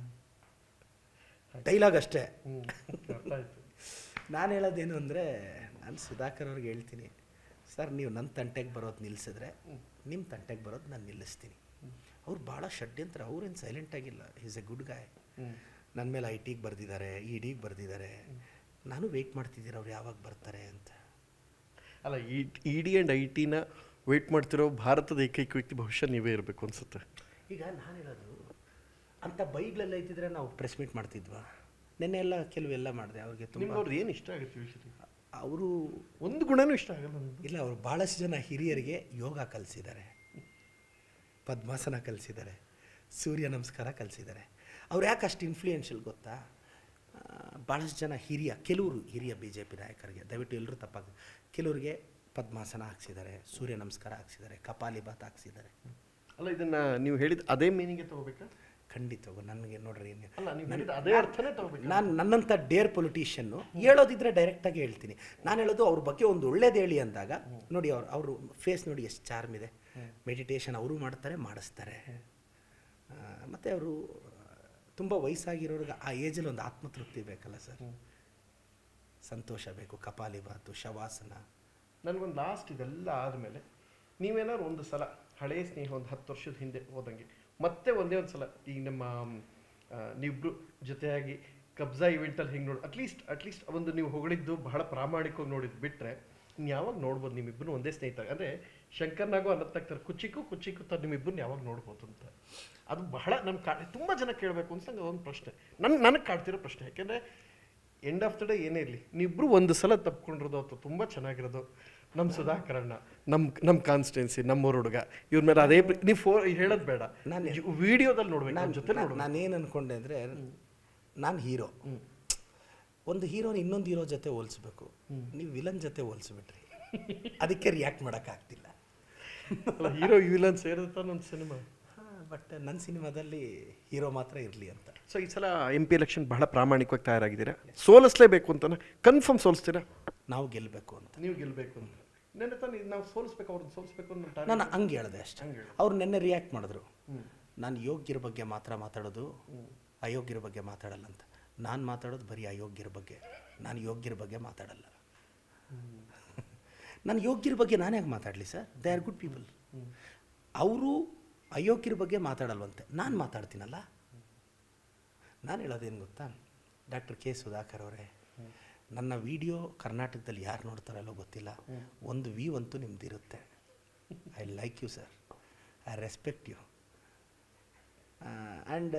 ಡೈಲಾಗ್ ಅಷ್ಟೇ ಹ್ಮ್. ಅರ್ಥ ಆಯ್ತು ನಾನು ಹೇಳೋದೇನು ಅಂದರೆ ನಾನು ಸುಧಾಕರ್ ಅವ್ರಿಗೆ ಹೇಳ್ತೀನಿ ಸರ್ ನೀವು ನನ್ನ ತಂಟೆಗೆ ಬರೋದು ನಿಲ್ಲಿಸಿದ್ರೆ ನಿಮ್ಮ ತಂಟೆಗೆ ಬರೋದು ನಾನು ನಿಲ್ಲಿಸ್ತೀನಿ ಅವ್ರು ಭಾಳ ಷಡ್ಯಂತ್ರ ಅವ್ರೇನು ಸೈಲೆಂಟ್ ಆಗಿಲ್ಲ ಈಸ್ ಎ ಗುಡ್ ಗಾಯ್ ನನ್ನ ಮೇಲೆ ಐ ಟಿಗೆ ಬರೆದಿದ್ದಾರೆ ಇ ಡಿಗೆ ಬರೆದಿದ್ದಾರೆ ನಾನು ವೆಯ್ಟ್ ಮಾಡ್ತಿದ್ದೀರ ಅವ್ರು ಯಾವಾಗ ಬರ್ತಾರೆ ಅಂತ ಅಲ್ಲ ಇ ಡಿ ಆ್ಯಂಡ್ ಐ ಟಿನ ವೇಟ್ ಮಾಡ್ತಿರೋ ಭಾರತದ ಏಕೈಕ ವ್ಯಕ್ತಿ ಬಹುಶಃ ನೀವೇ ಇರಬೇಕು ಅನ್ಸುತ್ತೆ ಈಗ ನಾನು ಹೇಳೋದು ಅಂಥ ಬೈಗ್ಳೆಲ್ಲ ಐತಿದ್ರೆ ನಾವು ಪ್ರೆಸ್ ಮೀಟ್ ಮಾಡ್ತಿದ್ವಾ ನೆನ್ನೆ ಎಲ್ಲ ಕೆಲವೆಲ್ಲ ಮಾಡಿದೆ ಅವ್ರಿಗೆ ತುಂಬ ನಿಮ್ಗೆ ಅವ್ರದ್ದು ಏನು ಇಷ್ಟ ಆಗುತ್ತೆ ಯೂಶಲಿ ಅವರು ಒಂದು ಗುಣನೂ ಇಷ್ಟ ಆಗಲ್ಲ ನನಗೆ ಇಲ್ಲ ಅವರು ಭಾಳಷ್ಟು ಜನ ಹಿರಿಯರಿಗೆ ಯೋಗ ಕಲಿಸಿದ್ದಾರೆ ಪದ್ಮಾಸನ ಕಲಿಸಿದ್ದಾರೆ ಸೂರ್ಯ ನಮಸ್ಕಾರ ಕಲಿಸಿದ್ದಾರೆ ಅವ್ರು ಯಾಕೆ ಅಷ್ಟು ಇನ್ಫ್ಲೂಯೆನ್ಷಿಯಲ್ ಗೊತ್ತಾ ಆ, ಭಾಳಷ್ಟು ಜನ ಹಿರಿಯ ಕೆಲವರು ಹಿರಿಯ ಬಿ ಜೆ ಪಿ ನಾಯಕರಿಗೆ ದಯವಿಟ್ಟು ಎಲ್ಲರೂ ತಪ್ಪಾಗ ಕೆಲವರಿಗೆ ಪದ್ಮಾಸನ ಹಾಕ್ಸಿದ್ದಾರೆ ಸೂರ್ಯ ನಮಸ್ಕಾರ ಹಾಕ್ಸಿದ್ದಾರೆ ಕಪಾಲಿಭಾತ್ ಹಾಕ್ಸಿದ್ದಾರೆ ಅಲ್ಲ ಇದನ್ನ ನೀವು ಹೇಳಿದ ಅದೇ ಮೀನಿಂಗ್ಗೆ ತಗೋಬೇಕಾ ಖಂಡಿತ ನನಗೆ ನೋಡ್ರಿ ಏನು ಅಲ್ಲ ನೀವು ಹೇಳಿದ ಅದೇ ಅರ್ಥನೇ ತಗೋಬೇಕು ನಾನು ನನ್ನಂಥ ಡೇರ್ ಪೊಲಿಟಿಷಿಯನ್ನು ಹೇಳೋದಿದ್ರೆ ಡೈರೆಕ್ಟಾಗಿ ಹೇಳ್ತೀನಿ ನಾನು ಹೇಳೋದು ಅವ್ರ ಬಗ್ಗೆ ಒಂದು ಒಳ್ಳೇದು ಹೇಳಿ ಅಂದಾಗ ನೋಡಿ ಅವ್ರು ಅವರು ಫೇಸ್ ನೋಡಿ ಎಷ್ಟು ಚಾರ್ಮ್ ಇದೆ ಮೆಡಿಟೇಷನ್ ಅವರು ಮಾಡ್ತಾರೆ ಮಾಡಿಸ್ತಾರೆ ಆ, ಮತ್ತೆ ಅವರು ತುಂಬ ವಯಸ್ಸಾಗಿರೋರ್ಗೆ ಆ ಏಜಲ್ಲಿ ಒಂದು ಆತ್ಮತೃಪ್ತಿ ಬೇಕಲ್ಲ ಸರ್ ಸಂತೋಷ ಬೇಕು ಕಪಾಲಿಭಾತು ಶವಾಸನ ನನಗೊಂದು ಲಾಸ್ಟ್ ಇದೆಲ್ಲ ಆದಮೇಲೆ ನೀವೇನಾದ್ರು ಒಂದು ಸಲ ಹಳೆಯ ಸ್ನೇಹ ಒಂದು ಹತ್ತು ವರ್ಷದ ಹಿಂದೆ ಹೋದಂಗೆ ಮತ್ತೆ ಒಂದೇ ಒಂದು ಸಲ ಈಗ ನಮ್ಮ ಆ, ನೀವಿಬ್ರು ಜೊತೆಯಾಗಿ ಕಬ್ಜಾ ಇವೆಂಟಲ್ಲಿ ಹೆಂಗೆ ನೋಡಿ ಅಟ್ಲೀಸ್ಟ್ ಅಟ್ಲೀಸ್ಟ್ ಒಂದು ನೀವು ಹೊಗಳಿದ್ದು ಬಹಳ ಪ್ರಾಮಾಣಿಕವಾಗಿ ನೋಡಿದ್ದು ಬಿಟ್ಟರೆ ಇನ್ನು ಯಾವಾಗ ನೋಡ್ಬೋದು ನಿಮ್ಮಿಬ್ಬರು ಒಂದೇ ಸ್ನೇಹಿತ ಅಂದರೆ ಶಂಕರ್ನಾಗೂ ಅನ್ನತ್ತಾಗ್ತಾರೆ ಕುಚಿಕು ಕುಚಿಕು ತ ನಿಮ್ಮಿಬ್ಬರನ್ನ ಯಾವಾಗ ನೋಡ್ಬೋದು ಅಂತ ಅದು ಬಹಳ ನಮ್ಮ ಕಾ ತುಂಬ ಜನ ಕೇಳಬೇಕು ಅನ್ಸಂಗೆ ಒಂದು ಪ್ರಶ್ನೆ ನನ್ನ ನನಗೆ ಕಾಡ್ತಿರೋ ಪ್ರಶ್ನೆ ಯಾಕೆಂದರೆ ಎಂಡ್ ಆಫ್ ದ ಡೇ ಏನೇ ಇರಲಿ ನೀವಿಬ್ರು ಒಂದು ಸಲ ತಪ್ಕೊಂಡಿರೋದು ಅಥವಾ ತುಂಬ ಚೆನ್ನಾಗಿರೋದು ನಮ್ಮ ಸುಧಾಕರಣ್ಣ ನಮ್ಮ ನಮ್ಮ ಕಾನ್ಸ್ಟಿಟ್ಯೂನ್ಸಿ ನಮ್ಮೂರ ಹುಡುಗ ಇವ್ರ ಮೇಲೆ ಅದೇ ಪ್ರೀ- ನೀವು ಫೋ ಹೇಳೋದು ಬೇಡ ನಾನು- ವಿಡಿಯೋದಲ್ಲಿ ನೋಡ್ಬೇಕು ನನ್ನ ಜೊತೆ ನಾನು ನೋಡ್ಬೇಕು ನಾನೇನು ಅನ್ಕೊಂಡೆ ಅಂದರೆ ನಾನು ಹೀರೋ ಒಂದು ಹೀರೋನ ಇನ್ನೊಂದು ಹೀರೋ ಜೊತೆ ಹೋಲಿಸ್ಬೇಕು ನೀವು ವಿಲನ್ ಜೊತೆ ಹೋಲಿಸ್ಬಿಟ್ರಿ ಅದಕ್ಕೆ ರಿಯಾಕ್ಟ್ ಮಾಡೋಕ್ಕಾಗ್ತಿಲ್ಲ ಹೀರೋ ವಿಲನ್ ಸೇರುತ್ತೆ ನನ್ನ ಸಿನಿಮಾ ಬಟ್ ನನ್ನ ಸಿನಿಮಾದಲ್ಲಿ ಹೀರೋ ಮಾತ್ರ ಇರಲಿ ಅಂತ ಸೊ ಈ ಸಲ ಎಂ ಪಿ ಎಲೆಕ್ಷನ್ ಬಹಳ ಪ್ರಾಮಾಣಿಕವಾಗಿ ತಯಾರಾಗಿದ್ದೀರಾ ಸೋಲಿಸ್ಲೇಬೇಕು ಅಂತಾನೆ ಕನ್ಫರ್ಮ್ ಸೋಲಿಸ್ತೀರಾ ನಾವು ಗೆಲ್ಲಬೇಕು ಅಂತ ನೀವು ಗೆಲ್ಲಬೇಕು ಅಂತ ನೆನ್ನೆ ತಾನೇ ನಾವು ಸೋಲಿಸ್ಬೇಕು ಅವ್ರನ್ನ ಸೋಲಿಸ್ಬೇಕು ಅನ್ನೋ target. ನಾನು ಹಂಗೆ ಹೇಳ್ದೆ ಅಷ್ಟೇ ಹಂಗೆ ಹೇಳ್ದೆ. ಅವ್ರು ನೆನ್ನೆ ರಿಯಾಕ್ಟ್ ಮಾಡಿದ್ರು ನಾನು ಯೋಗ್ಯರ ಬಗ್ಗೆ ಮಾತ್ರ ಮಾತಾಡೋದು ಅಯೋಗ್ಯರ ಬಗ್ಗೆ ಮಾತಾಡಲ್ಲ ಅಂತ ನಾನು ಮಾತಾಡೋದು ಬರೀ ಅಯೋಗ್ಯರ ಬಗ್ಗೆ ನಾನು ಯೋಗ್ಯರ ಬಗ್ಗೆ ಮಾತಾಡಲ್ಲ ನಾನು ಯೋಗ್ಯರ ಬಗ್ಗೆ ನಾನು ಯಾಕೆ ಮಾತಾಡಲಿ sir they are good people ಅವರು ಅಯೋಗ್ಯರ ಬಗ್ಗೆ ಮಾತಾಡಲ್ವಂತೆ ನಾನು ಮಾತಾಡ್ತೀನಲ್ಲ ನಾನು ಹೇಳೋದೇನು ಗೊತ್ತಾ ಡಾಕ್ಟರ್ ಕೆ ಸುಧಾಕರ್ ಅವರೇ ನನ್ನ ವಿಡಿಯೋ ಕರ್ನಾಟಕದಲ್ಲಿ ಯಾರು ನೋಡ್ತಾರಲ್ಲೋ ಗೊತ್ತಿಲ್ಲ ಒಂದು ವ್ಯೂ ಅಂತೂ ನಿಮ್ದಿರುತ್ತೆ I like you sir I respect you and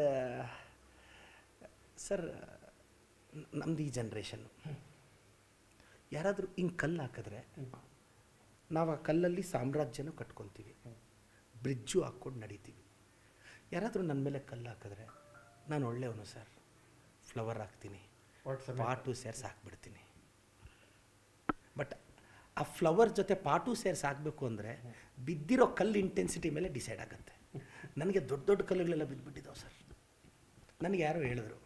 sir ನಮ್ದು ಈ ಜನ್ರೇಷನ್ನು ಯಾರಾದರೂ ಹಿಂಗೆ ಕಲ್ಲು ಹಾಕಿದ್ರೆ ನಾವು ಆ ಕಲ್ಲಲ್ಲಿ ಸಾಮ್ರಾಜ್ಯನೂ ಕಟ್ಕೊತೀವಿ ಬ್ರಿಡ್ಜು ಹಾಕ್ಕೊಂಡು ನಡೀತೀವಿ ಯಾರಾದರೂ ನನ್ನ ಮೇಲೆ ಕಲ್ಲು ಹಾಕಿದ್ರೆ ನಾನು ಒಳ್ಳೆಯವನು ಸರ್ ಫ್ಲವರ್ ಹಾಕ್ತೀನಿ WhatsApp ಪಾಟು ಸೇರ್ಸಿ ಹಾಕ್ಬಿಡ್ತೀನಿ ಬಟ್ ಆ ಫ್ಲವರ್ ಜೊತೆ ಪಾಟು ಸೇರಿಸಿ ಹಾಕಬೇಕು ಅಂದರೆ ಬಿದ್ದಿರೋ ಕಲ್ಲು ಇಂಟೆನ್ಸಿಟಿ ಮೇಲೆ ಡಿಸೈಡ್ ಆಗುತ್ತೆ ನನಗೆ ದೊಡ್ಡ ದೊಡ್ಡ ಕಲ್ಲುಗಳೆಲ್ಲ ಬಿದ್ದುಬಿಟ್ಟಿದ್ದಾವೆ ಸರ್ ನನಗೆ ಯಾರೋ ಹೇಳಿದ್ರು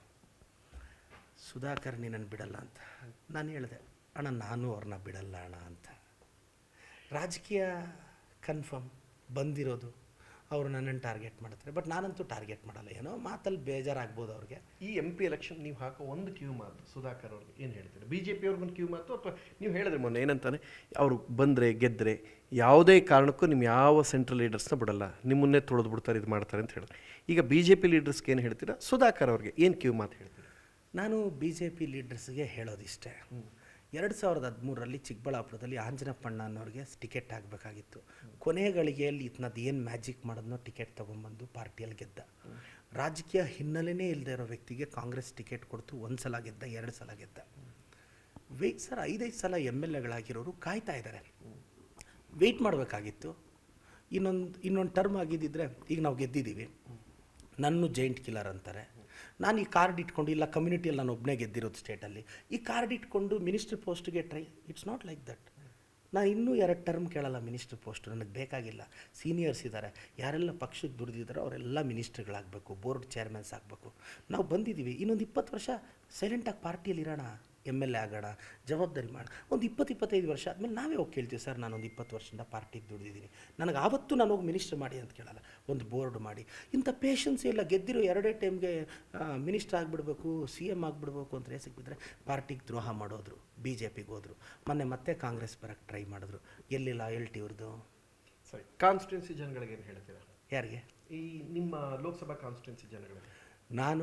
ಸುಧಾಕರ್ ನೀನನ್ನು ಬಿಡಲ್ಲ ಅಂತ ನಾನು ಹೇಳಿದೆ ಅಣ್ಣ ನಾನು ಅವ್ರನ್ನ ಬಿಡಲ್ಲ ಅಣ್ಣ ಅಂತ ರಾಜಕೀಯ ಕನ್ಫರ್ಮ್ ಬಂದಿರೋದು ಅವರು ನನ್ನನ್ನು ಟಾರ್ಗೆಟ್ ಮಾಡ್ತಾರೆ ಬಟ್ ನಾನಂತೂ ಟಾರ್ಗೆಟ್ ಮಾಡಲ್ಲ ಏನೋ ಮಾತಲ್ಲಿ ಬೇಜಾರಾಗ್ಬೋದು ಅವ್ರಿಗೆ ಈ ಎಂ ಪಿ ಎಲೆಕ್ಷನ್ ನೀವು ಹಾಕೋ ಒಂದು ಕ್ಯೂ ಮಾತು ಸುಧಾಕರ್ ಅವ್ರಿಗೆ ಏನು ಹೇಳ್ತೀರಿ ಬಿ ಜೆ ಪಿ ಅವ್ರಿಗೊಂದು ಕ್ಯೂ ಮಾತು ಅಥವಾ ನೀವು ಹೇಳಿದ್ರಿ ಮೊನ್ನೆ ಏನಂತಾನೆ ಅವರು ಬಂದರೆ ಗೆದ್ದರೆ ಯಾವುದೇ ಕಾರಣಕ್ಕೂ ನಿಮ್ಮ ಯಾವ ಸೆಂಟ್ರಲ್ ಲೀಡರ್ಸ್ನ ಬಿಡಲ್ಲ ನಿಮ್ಮನ್ನೇ ತುಳಿದು ಬಿಡ್ತಾರೆ ಇದು ಮಾಡ್ತಾರೆ ಅಂತ ಹೇಳಿದ್ರು ಈಗ ಬಿ ಜೆ ಪಿ ಲೀಡರ್ಸ್ಗೆ ಏನು ಹೇಳ್ತೀರಾ ಸುಧಾಕರ್ ಅವ್ರಿಗೆ ಏನು ಕ್ಯೂ ಮಾತು ಹೇಳ್ತೀರಾ ನಾನು ಬಿ ಜೆ ಪಿ ಲೀಡರ್ಸ್ಗೆ ಹೇಳೋದಿಷ್ಟೇ ಎರಡು ಸಾವಿರದ ಹದಿಮೂರರಲ್ಲಿ ಚಿಕ್ಕಬಳ್ಳಾಪುರದಲ್ಲಿ ಆಂಜನಪ್ಪಣ್ಣ ಅನ್ನೋರಿಗೆ ಟಿಕೆಟ್ ಆಗಬೇಕಾಗಿತ್ತು ಕೊನೆಯ ಗಳಿಗೆಯಲ್ಲಿ ಇತ್ನದ್ದು ಏನು ಮ್ಯಾಜಿಕ್ ಮಾಡೋದನ್ನೋ ಟಿಕೆಟ್ ತೊಗೊಂಬಂದು ಪಾರ್ಟಿಯಲ್ಲಿ ಗೆದ್ದ ರಾಜಕೀಯ ಹಿನ್ನೆಲೆನೇ ಇಲ್ಲದೆ ಇರೋ ವ್ಯಕ್ತಿಗೆ ಕಾಂಗ್ರೆಸ್ ಟಿಕೆಟ್ ಕೊಡ್ತು ಒಂದು ಸಲ ಗೆದ್ದ ಎರಡು ಸಲ ಗೆದ್ದ ವೆಯ್ಟ್ ಸರ್ ಐದೈದು ಸಲ ಎಮ್ ಎಲ್ ಎಗಳಾಗಿರೋರು ಕಾಯ್ತಾ ಇದ್ದಾರೆ ವೆಯ್ಟ್ ಮಾಡಬೇಕಾಗಿತ್ತು ಇನ್ನೊಂದು ಇನ್ನೊಂದು ಟರ್ಮ್ ಆಗಿದ್ದಿದ್ರೆ ಈಗ ನಾವು ಗೆದ್ದಿದ್ದೀವಿ ನನ್ನ ಜೈಂಟ್ ಕಿಲ್ಲರ್ ಅಂತಾರೆ ನಾನು ಈ ಕಾರ್ಡ್ ಇಟ್ಕೊಂಡು ಇಲ್ಲ ಕಮ್ಯುನಿಟಿಯಲ್ಲಿ ನಾನು ಒಬ್ಬನೇ ಗೆದ್ದಿರೋದು ಸ್ಟೇಟಲ್ಲಿ ಈ ಕಾರ್ಡ್ ಇಟ್ಕೊಂಡು ಮಿನಿಸ್ಟ್ರ್ ಪೋಸ್ಟ್ಗೆ try it's not like that ನಾನು ಇನ್ನೂ ಎರಡು ಟರ್ಮ್ ಕೇಳಲ್ಲ ಮಿನಿಸ್ಟ್ರ್ ಪೋಸ್ಟ್ ನನಗೆ ಬೇಕಾಗಿಲ್ಲ ಸೀನಿಯರ್ಸ್ ಇದ್ದಾರೆ ಯಾರೆಲ್ಲ ಪಕ್ಷಕ್ಕೆ ದುಡಿದಿದ್ದಾರೋ ಅವರೆಲ್ಲ ಮಿನಿಸ್ಟ್ರುಗಳಾಗಬೇಕು ಬೋರ್ಡ್ ಚೇರ್ಮನ್ಸ್ ಆಗಬೇಕು ನಾವು ಬಂದಿದ್ದೀವಿ ಇನ್ನೊಂದು ಇಪ್ಪತ್ತು ವರ್ಷ ಸೈಲೆಂಟಾಗಿ ಪಾರ್ಟಿಯಲ್ಲಿ ಇರೋಣ ಎಮ್ ಎಲ್ ಎ ಆಗೋಣ ಜವಾಬ್ದಾರಿ ಮಾಡೋಣ ಒಂದು ಇಪ್ಪತ್ತು ಇಪ್ಪತ್ತೈದು ವರ್ಷ ಆದಮೇಲೆ ನಾವೇ ಹೋಗಿ ಕೇಳ್ತೀವಿ ಸರ್ ನಾನೊಂದು ಇಪ್ಪತ್ತು ವರ್ಷದಿಂದ ಪಾರ್ಟಿಗೆ ದುಡಿದಿದ್ದೀನಿ ನನಗೆ ಆವತ್ತು ನಾನು ಹೋಗಿ ಮಿನಿಸ್ಟರ್ ಮಾಡಿ ಅಂತ ಕೇಳಲ್ಲ ಒಂದು ಬೋರ್ಡ್ ಮಾಡಿ ಇಂಥ ಪೇಷನ್ಸ್ ಇಲ್ಲ ಗೆದ್ದಿರೋ ಎರಡೇ ಟೈಮ್ಗೆ ಮಿನಿಸ್ಟರ್ ಆಗಿಬಿಡ್ಬೇಕು ಸಿ ಎಮ್ ಆಗಿಬಿಡ್ಬೇಕು ಅಂತ ರೇಸಿಗೆ ಬಿದ್ದರೆ ಪಾರ್ಟಿಗೆ ದ್ರೋಹ ಮಾಡೋದ್ರು ಬಿ ಜೆ ಪಿಗೆ ಹೋದರು ಮೊನ್ನೆ ಮತ್ತೆ ಕಾಂಗ್ರೆಸ್ ಬರೋಕ್ಕೆ ಟ್ರೈ ಮಾಡಿದ್ರು ಎಲ್ಲಿ ಲಾಯಲ್ಟಿ ಇವ್ರದ್ದು ಸರಿ ಕಾನ್ಸ್ಟಿಟ್ಯೂನ್ಸಿ ಜನಗಳಿಗೆ ಏನು ಹೇಳ್ತೀರಾ ಯಾರಿಗೆ ಈ ನಿಮ್ಮ ಲೋಕಸಭಾ ಕಾನ್ಸ್ಟಿಟ್ಯೂನ್ಸಿ ಜನಗಳಿಗೆ ನಾನು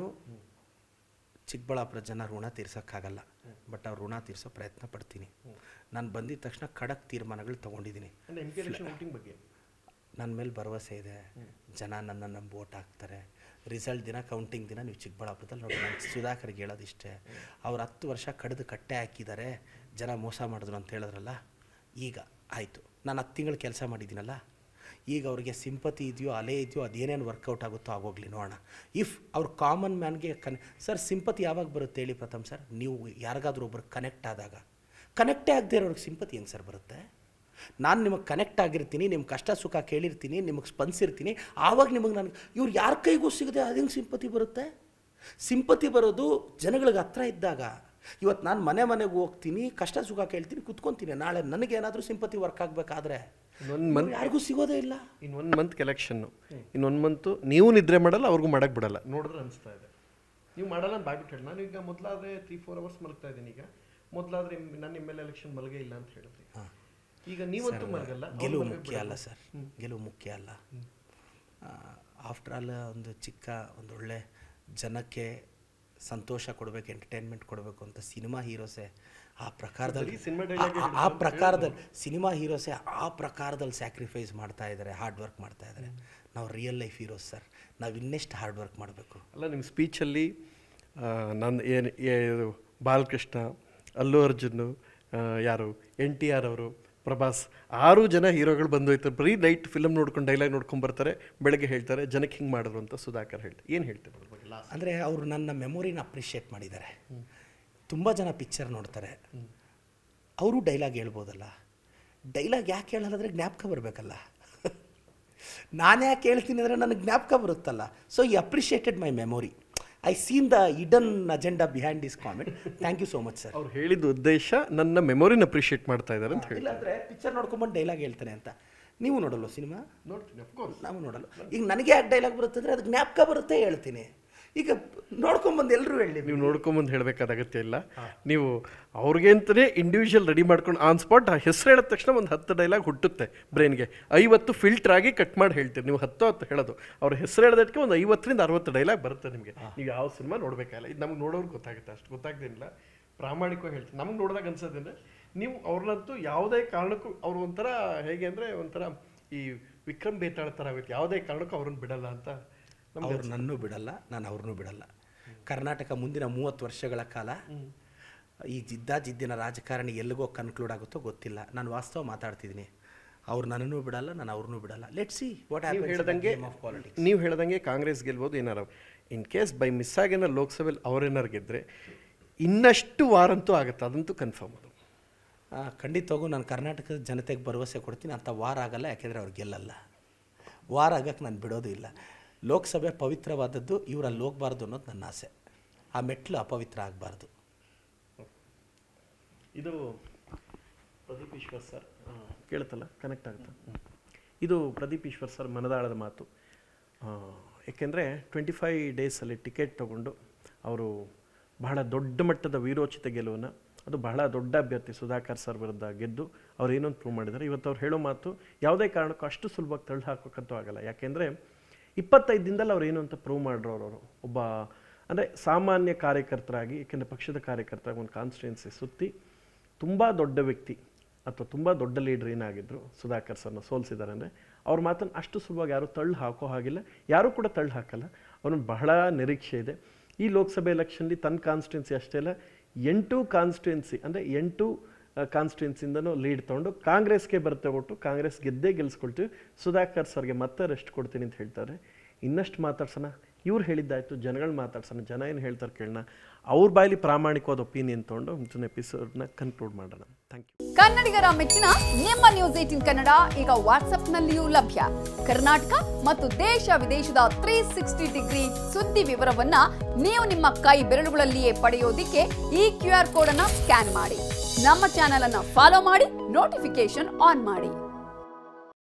ಚಿಕ್ಕಬಳ್ಳಾಪುರ ಜನ ಋಣ ತೀರ್ಸೋಕ್ಕಾಗಲ್ಲ ಬಟ್ ಅವ್ರ ಋಣ ತೀರ್ಸೋ ಪ್ರಯತ್ನ ಪಡ್ತೀನಿ ನಾನು ಬಂದಿದ ತಕ್ಷಣ ಖಡಕ್ ತೀರ್ಮಾನಗಳು ತೊಗೊಂಡಿದ್ದೀನಿ ಅಂದರೆ ಎಂ ಪಿ ಎಲೆಕ್ಷನ್ ವೋಟಿಂಗ್ ಬಗ್ಗೆ ನನ್ನ ಮೇಲೆ ಭರವಸೆ ಇದೆ ಜನ ನನ್ನ ನಂಬಿ ವೋಟ್ ಹಾಕ್ತಾರೆ ರಿಸಲ್ಟ್ ದಿನ ಕೌಂಟಿಂಗ್ ದಿನ ನೀವು ಚಿಕ್ಕಬಳ್ಳಾಪುರದಲ್ಲಿ ನೋಡಿ ನಾನು ಸುಧಾಕರ್ಗೆ ಹೇಳೋದಿಷ್ಟೇ ಅವ್ರು ಹತ್ತು ವರ್ಷ ಕಡಿದು ಕಟ್ಟೆ ಹಾಕಿದ್ದಾರೆ ಜನ ಮೋಸ ಮಾಡಿದ್ರು ಅಂತ ಹೇಳಿದ್ರಲ್ಲ ಈಗ ಆಯಿತು ನಾನು ಹತ್ತು ತಿಂಗಳು ಕೆಲಸ ಮಾಡಿದ್ದೀನಲ್ಲ ಈಗ ಅವ್ರಿಗೆ ಸಿಂಪತಿ ಇದೆಯೋ ಅಲೆ ಇದೆಯೋ ಅದೇನೇನು ವರ್ಕೌಟ್ ಆಗುತ್ತೋ ಆಗೋಗ್ಲಿ ನೋಡೋಣ ಇಫ್ ಅವ್ರ ಕಾಮನ್ ಮ್ಯಾನ್ಗೆ ಕನ್ ಸರ್ ಸಿಂಪತಿ ಯಾವಾಗ ಬರುತ್ತೆ ಹೇಳಿ ಪ್ರಥಮ್ ಸರ್ ನೀವು ಯಾರಿಗಾದ್ರೂ ಒಬ್ರು ಕನೆಕ್ಟ್ ಆದಾಗ ಕನೆಕ್ಟೇ ಆಗದೆ ಇರೋರಿಗೆ ಸಿಂಪತಿ ಹೆಂಗೆ ಸರ್ ಬರುತ್ತೆ ನಾನು ನಿಮಗೆ ಕನೆಕ್ಟ್ ಆಗಿರ್ತೀನಿ ನಿಮ್ಮ ಕಷ್ಟ ಸುಖ ಕೇಳಿರ್ತೀನಿ ನಿಮಗೆ ಸ್ಪಂದಿಸಿರ್ತೀನಿ ಆವಾಗ ನಿಮಗೆ ನಾನು ಇವ್ರು ಯಾರ ಕೈಗೂ ಸಿಗದೆ ಅದು ಹೆಂಗೆ ಸಿಂಪತಿ ಬರುತ್ತೆ ಸಿಂಪತಿ ಬರೋದು ಜನಗಳಿಗೆ ಹತ್ರ ಇದ್ದಾಗ ಇವತ್ತು ನಾನು ಮನೆ ಮನೆಗೆ ಹೋಗ್ತೀನಿ ಕಷ್ಟ ಸುಖ ಕೇಳ್ತೀನಿ ಕುತ್ಕೊತೀನಿ ನಾಳೆ ನನಗೇನಾದರೂ ಸಿಂಪತಿ ವರ್ಕ್ ಆಗಬೇಕಾದ್ರೆ ಇನ್ನೊಂದು ಮಂತ್ ಯಾರಿಗೂ ಸಿಗೋದೇ ಇಲ್ಲ ಇನ್ನೊಂದು ಮಂತ್ ಎಲೆಕ್ಷನ್ನು ಇನ್ನೊಂದು ಮಂತು ನೀವು ನಿದ್ರೆ ಮಾಡಲ್ಲ ಅವ್ರಿಗೂ ಮಾಡಕ್ಕೆ ಬಿಡಲ್ಲ ನೋಡಿದ್ರೆ ಅನಿಸ್ತಾ ಇದೆ ನೀವು ಮಾಡಲ್ಲ ಅಂತ ಬಾಯ್ಬಿಟ್ಟು ಹೇಳಿ ನಾನು ಈಗ ಮೊದಲಾದ್ರೆ ತ್ರೀ ಫೋರ್ ಅವರ್ಸ್ ಮಲಗ್ತಾ ಇದ್ದೀನಿ ಈಗ ಮೊದಲಾದ್ರೆ ನನ್ನ ಎಮ್ ಎಲ್ ಎಲೆಕ್ಷನ್ ಮಲಗೇ ಇಲ್ಲ ಅಂತ ಹೇಳಿದ್ರಿ ಈಗ ನೀವಂತೂ ಮಲಗಲ್ಲ ಅವ್ರು ಗೆಲುವು ಮಲಗಕ್ಕೆ ಮುಖ್ಯ ಅಲ್ಲ ಸರ್ ಗೆಲುವು ಮುಖ್ಯ ಅಲ್ಲ ಆಫ್ಟರ್ ಆಲ್ ಒಂದು ಚಿಕ್ಕ ಒಂದು ಒಳ್ಳೆ ಜನಕ್ಕೆ ಸಂತೋಷ ಕೊಡಬೇಕು ಎಂಟರ್ಟೈನ್ಮೆಂಟ್ ಕೊಡಬೇಕು ಅಂತ ಸಿನಿಮಾ ಹೀರೋಸೆ ಆ ಪ್ರಕಾರದಲ್ಲಿ ಬರೀ cinema ಆ- dialogue ಆ- ಆ ಪ್ರಕಾರದಲ್ಲಿ ಸಿನಿಮಾ ಹೀರೋಸೆ ಆ ಪ್ರಕಾರದಲ್ಲಿ ಸ್ಯಾಕ್ರಿಫೈಸ್ ಮಾಡ್ತಾ ಇದ್ದಾರೆ ಹಾರ್ಡ್ ವರ್ಕ್ ಮಾಡ್ತಾ ಇದ್ದಾರೆ ನಾವು ರಿಯಲ್ ಲೈಫ್ ಹೀರೋಸ್ ಸರ್ ನಾವು ಇನ್ನೆಷ್ಟು ಹಾರ್ಡ್ ವರ್ಕ್ ಮಾಡಬೇಕು ಅಲ್ಲ ನಿಮ್ಮ ಸ್ಪೀಚಲ್ಲಿ ನನ್ನ ಏನು ಇದು ಬಾಲಕೃಷ್ಣ ಅಲ್ಲು ಅರ್ಜುನ್ ಆ, ಯಾರು ಎನ್ ಟಿ ಆರ್ ಅವರು ಪ್ರಭಾಸ್ ಆರು ಜನ ಹೀರೋಗಳು ಬಂದು ಹೋಯ್ತಾರೆ ಬರೀ ನೈಟ್ ಫಿಲಮ್ ನೋಡ್ಕೊಂಡು ಡೈಲಾಗ್ ನೋಡ್ಕೊಂಡು ಬರ್ತಾರೆ ಬೆಳಗ್ಗೆ ಹೇಳ್ತಾರೆ ಜನಕ್ಕೆ ಹಿಂಗೆ ಮಾಡಿದ್ರು ಅಂತ ಸುಧಾಕರ್ ಹೇಳ್ತಾರೆ ಏನು ಹೇಳ್ತಾರೆ ಅದ್ರ ಬಗ್ಗೆ ಲಾಸ್ಟ್ ಅಂದರೆ ಅವರು ನನ್ನ ಮೆಮೊರಿನ ಅಪ್ರಿಷಿಯೇಟ್ ಮಾಡಿದ್ದಾರೆ ತುಂಬ ಜನ ಪಿಕ್ಚರ್ ನೋಡ್ತಾರೆ ಅವರು ಡೈಲಾಗ್ ಹೇಳ್ಬೋದಲ್ಲ ಡೈಲಾಗ್ ಯಾಕೆ ಹೇಳೋದಾದ್ರೆ ಜ್ಞಾಪಕ ಬರಬೇಕಲ್ಲ ನಾನು ಯಾಕೆ ಹೇಳ್ತೀನಿ ಅಂದರೆ ನನಗೆ ಜ್ಞಾಪಕ ಬರುತ್ತಲ್ಲ ಸೊ ಈ appreciated my memory I seen the hidden agenda behind this comment thank you so much sir ಅವ್ರು ಹೇಳಿದ ಉದ್ದೇಶ ನನ್ನ ಮೆಮೊರಿನ ಅಪ್ರಿಷಿಯೇಟ್ ಮಾಡ್ತಾ ಇದ್ದಾರೆ ಅಂತ ಹೇಳಿ ಇಲ್ಲಾಂದರೆ ಪಿಕ್ಚರ್ ನೋಡ್ಕೊಂಬಂದು ಡೈಲಾಗ್ ಹೇಳ್ತಾನೆ ಅಂತ ನೀವು ನೋಡಲ್ವ ಸಿನಿಮಾ ನೋಡ್ತೀನಿ ಅಫ್ಕೋರ್ಸ್ ನಾವು ನೋಡಲ್ಲ ಈಗ ನನಗೆ ಯಾಕೆ ಡೈಲಾಗ್ ಬರುತ್ತೆ ಅಂದರೆ ಅದು ಜ್ಞಾಪಕ ಬರುತ್ತೆ ಹೇಳ್ತೀನಿ ಈಗ ನೋಡ್ಕೊಂಬಂದು ಎಲ್ಲರೂ ಹೇಳಿ ನೀವು ನೋಡ್ಕೊಂಬಂದು ಹೇಳಬೇಕಾದ ಅಗತ್ಯ ಇಲ್ಲ ನೀವು ಅವ್ರಿಗೆ ಅಂತಲೇ ಇಂಡಿವಿಜುವಲ್ ರೆಡಿ ಮಾಡ್ಕೊಂಡು ಆನ್ ಸ್ಪಾಟ್ ಹೆಸರು ಹೇಳಿದ ತಕ್ಷಣ ಒಂದು ಹತ್ತು ಡೈಲಾಗ್ ಹುಟ್ಟುತ್ತೆ ಬ್ರೈನ್ಗೆ ಐವತ್ತು ಫಿಲ್ಟರ್ ಆಗಿ ಕಟ್ ಮಾಡಿ ಹೇಳ್ತೀರಿ ನೀವು ಹತ್ತು ಹತ್ತು ಹೇಳೋದು ಅವ್ರ ಹೆಸರು ಹೇಳೋದಕ್ಕೆ ಒಂದು ಐವತ್ತರಿಂದ ಅರವತ್ತು ಡೈಲಾಗ್ ಬರುತ್ತೆ ನಿಮಗೆ ನೀವು ಯಾವ ಸಿನಿಮಾ ನೋಡಬೇಕಲ್ಲ ಇದು ನಮ್ಗೆ ನೋಡೋರು ಗೊತ್ತಾಗುತ್ತೆ ಅಷ್ಟು ಗೊತ್ತಾಗ್ದೇನಿಲ್ಲ ಪ್ರಾಮಾಣಿಕವಾಗಿ ಹೇಳ್ತೀನಿ ನಮ್ಗೆ ನೋಡಿದಾಗ ಅನ್ಸೋದಂದ್ರೆ ನೀವು ಅವ್ರನ್ನಂತೂ ಯಾವುದೇ ಕಾರಣಕ್ಕೂ ಅವ್ರು ಒಂಥರ ಹೇಗೆ ಅಂದರೆ ಒಂಥರ ಈ ವಿಕ್ರಮ್ ಬೇತಾಳ ಥರ ಆಗುತ್ತೆ ಯಾವುದೇ ಕಾರಣಕ್ಕೂ ಅವ್ರನ್ನ ಬಿಡಲ್ಲ ಅಂತ ನಮ್ಗೆ ಅವ್ರು ನನ್ನೂ ಬಿಡಲ್ಲ ನಾನು ಅವ್ರನ್ನೂ ಬಿಡಲ್ಲ ಕರ್ನಾಟಕ ಮುಂದಿನ ಮೂವತ್ತು ವರ್ಷಗಳ ಕಾಲ ಈ ಜಿದ್ದ ಜಿದ್ದಿನ ರಾಜಕಾರಣಿ ಎಲ್ಲಿಗೋ ಕನ್ಕ್ಲೂಡ್ ಆಗುತ್ತೋ ಗೊತ್ತಿಲ್ಲ ನಾನು ವಾಸ್ತವ ಮಾತಾಡ್ತಿದ್ದೀನಿ ಅವ್ರು ನನ್ನನ್ನು ಬಿಡಲ್ಲ ನಾನು ಅವ್ರನ್ನೂ ಬಿಡಲ್ಲ ಲೆಟ್ ಸಿ ವಾಟ್ ನೀವು ಹೇಳ್ದಂಗೆ ಆಫ್ ಪಾಲಿಟಿಕ್ಸ್ ನೀವು ಹೇಳ್ದಂಗೆ ಕಾಂಗ್ರೆಸ್ ಗೆಲ್ಬೋದು ಏನಾರ ಇನ್ ಕೇಸ್ ಬೈ ಮಿಸ್ ಆಗೇನ ಲೋಕಸಭೆಯಲ್ಲಿ ಅವ್ರೇನಾರು ಗೆದ್ರೆ ಇನ್ನಷ್ಟು ವಾರಂತೂ ಆಗುತ್ತೆ ಅದಂತೂ ಕನ್ಫರ್ಮ್ ಅದು ಆ, ಖಂಡಿತವಾಗೂ ನಾನು ಕರ್ನಾಟಕದ ಜನತೆಗೆ ಭರವಸೆ ಕೊಡ್ತೀನಿ ಅಂಥ ವಾರ ಆಗಲ್ಲ ಯಾಕೆಂದರೆ ಅವ್ರು ಗೆಲ್ಲಲ್ಲ ವಾರ ಆಗಕ್ಕೆ ನಾನು ಬಿಡೋದು ಇಲ್ಲ ಲೋಕಸಭೆ ಪವಿತ್ರವಾದದ್ದು ಇವ್ರು ಅಲ್ಲಿ ಹೋಗ್ಬಾರ್ದು ಅನ್ನೋದು ನನ್ನ ಆಸೆ ಆ ಮೆಟ್ಲು ಅಪವಿತ್ರ ಆಗಬಾರ್ದು ಇದು ಪ್ರದೀಪ್ ಈಶ್ವರ್ ಸರ್ ಆ, ಕೇಳುತ್ತಲ್ಲ ಕನೆಕ್ಟ್ ಆಗುತ್ತಾ ಹ್ಮ್. ಇದು ಪ್ರದೀಪ್ ಈಶ್ವರ್ ಸರ್ ಮನದಾಳದ ಮಾತು ಆ, ಏಕೆಂದರೆ ಟ್ವೆಂಟಿ ಫೈವ್ ಡೇಸಲ್ಲಿ ಟಿಕೆಟ್ ತಗೊಂಡು ಅವರು ಬಹಳ ದೊಡ್ಡ ಮಟ್ಟದ ವೀರೋಚಿತ ಗೆಲುವನ್ನು ಅದು ಬಹಳ ದೊಡ್ಡ ಅಭ್ಯರ್ಥಿ ಸುಧಾಕರ್ ಸರ್ ವಿರುದ್ಧ ಗೆದ್ದು ಅವ್ರು ಏನೊಂದು ಪ್ರೂವ್ ಮಾಡಿದ್ದಾರೆ ಇವತ್ತು ಅವ್ರು ಹೇಳೋ ಮಾತು ಯಾವುದೇ ಕಾರಣಕ್ಕೂ ಅಷ್ಟು ಸುಲಭವಾಗಿ ತಳ್ಳಿ ಹಾಕೋಕ್ಕಂತೂ ಆಗಲ್ಲ ಯಾಕೆಂದರೆ ಇಪ್ಪತ್ತೈದು ದಿನದಲ್ಲಿ ಅವ್ರು ಏನು ಅಂತ ಪ್ರೂವ್ ಮಾಡಿರೋರು ಅವರು ಒಬ್ಬ ಅಂದರೆ ಸಾಮಾನ್ಯ ಕಾರ್ಯಕರ್ತರಾಗಿ ಏಕೆಂದರೆ ಪಕ್ಷದ ಕಾರ್ಯಕರ್ತರಾಗಿ ಒಂದು ಕಾನ್ಸ್ಟಿಟ್ಯೂನ್ಸಿ ಸುತ್ತಿ ತುಂಬ ದೊಡ್ಡ ವ್ಯಕ್ತಿ ಅಥವಾ ತುಂಬ ದೊಡ್ಡ ಲೀಡರ್ ಏನಾಗಿದ್ರು ಸುಧಾಕರ್ ಸರ್ನ ಸೋಲಿಸಿದ್ದಾರೆ ಅಂದರೆ ಅವ್ರ ಮಾತನ್ನು ಅಷ್ಟು ಸುಲಭವಾಗಿ ಯಾರೂ ತಳ್ಳು ಹಾಕೋ ಹಾಗಿಲ್ಲ ಯಾರೂ ಕೂಡ ತಳ್ಳು ಹಾಕಲ್ಲ ಅವ್ರನ್ನ ಬಹಳ ನಿರೀಕ್ಷೆ ಇದೆ ಈ ಲೋಕಸಭೆ ಎಲೆಕ್ಷನ್ಲಿ ತನ್ನ ಕಾನ್ಸ್ಟಿಟ್ಯೂನ್ಸಿ ಅಷ್ಟೇ ಅಲ್ಲ ಎಂಟು ಕಾನ್ಸ್ಟಿಟ್ಯೂನ್ಸಿ ಅಂದರೆ ಎಂಟು ಕಾನ್ಸ್ಟಿಟ್ಯೂನ್ಸಿಂದನೂ ಲೀಡ್ ತೊಗೊಂಡು ಕಾಂಗ್ರೆಸ್ಗೆ ಬರುತ್ತೆ ಒಟ್ಟು ಕಾಂಗ್ರೆಸ್ ಗೆದ್ದೇ ಗೆಲ್ಸ್ಕೊಳ್ತೀವಿ ಸುಧಾಕರ್ ಸರ್ಗೆ ಮತ್ತೆ ರೆಸ್ಟ್ ಕೊಡ್ತೀನಿ ಅಂತ ಹೇಳ್ತಾರೆ ಇನ್ನಷ್ಟು ಮಾತಾಡ್ಸೋಣ ಇವ್ರು ಹೇಳಿದ್ದಾಯ್ತು ಜನಗಳು ಮಾತಾಡ್ಸೋಣ ಜನ ಏನು ಹೇಳ್ತಾರೆ ಕೇಳೋಣ ಅವ್ರ ಬಾಯಲ್ಲಿ ಪ್ರಾಮಾಣಿಕವಾದ ಒಪಿನಿಯನ್ ತೊಗೊಂಡು ಮುಂಚಿನ ಎಪಿಸೋಡ್ನ ಕನ್ಕ್ಲೂಡ್ ಮಾಡೋಣ ಥ್ಯಾಂಕ್ ಯು ಕನ್ನಡಿಗರ ಮೆಚ್ಚಿನ ನಿಮ್ಮ ನ್ಯೂಸ್ ಏಟಿನ್ ಕನ್ನಡ ಈಗ ವಾಟ್ಸ್ಆಪ್ನಲ್ಲಿಯೂ ಲಭ್ಯ ಕರ್ನಾಟಕ ಮತ್ತು ದೇಶ ವಿದೇಶದ ತ್ರೀ ಸಿಕ್ಸ್ಟಿ ಡಿಗ್ರಿ ಸುದ್ದಿ ವಿವರವನ್ನ ನೀವು ನಿಮ್ಮ ಕೈ ಬೆರಳುಗಳಲ್ಲಿಯೇ ಪಡೆಯೋದಿಕ್ಕೆ ಈ ಕ್ಯೂ ಆರ್ ಕೋಡ್ ಅನ್ನ ಸ್ಕ್ಯಾನ್ ಮಾಡಿ ನಮ್ಮ ಚಾನೆಲ್ ಅನ್ನ ಫಾಲೋ ಮಾಡಿ ನೋಟಿಫಿಕೇಶನ್ ಆನ್ ಮಾಡಿ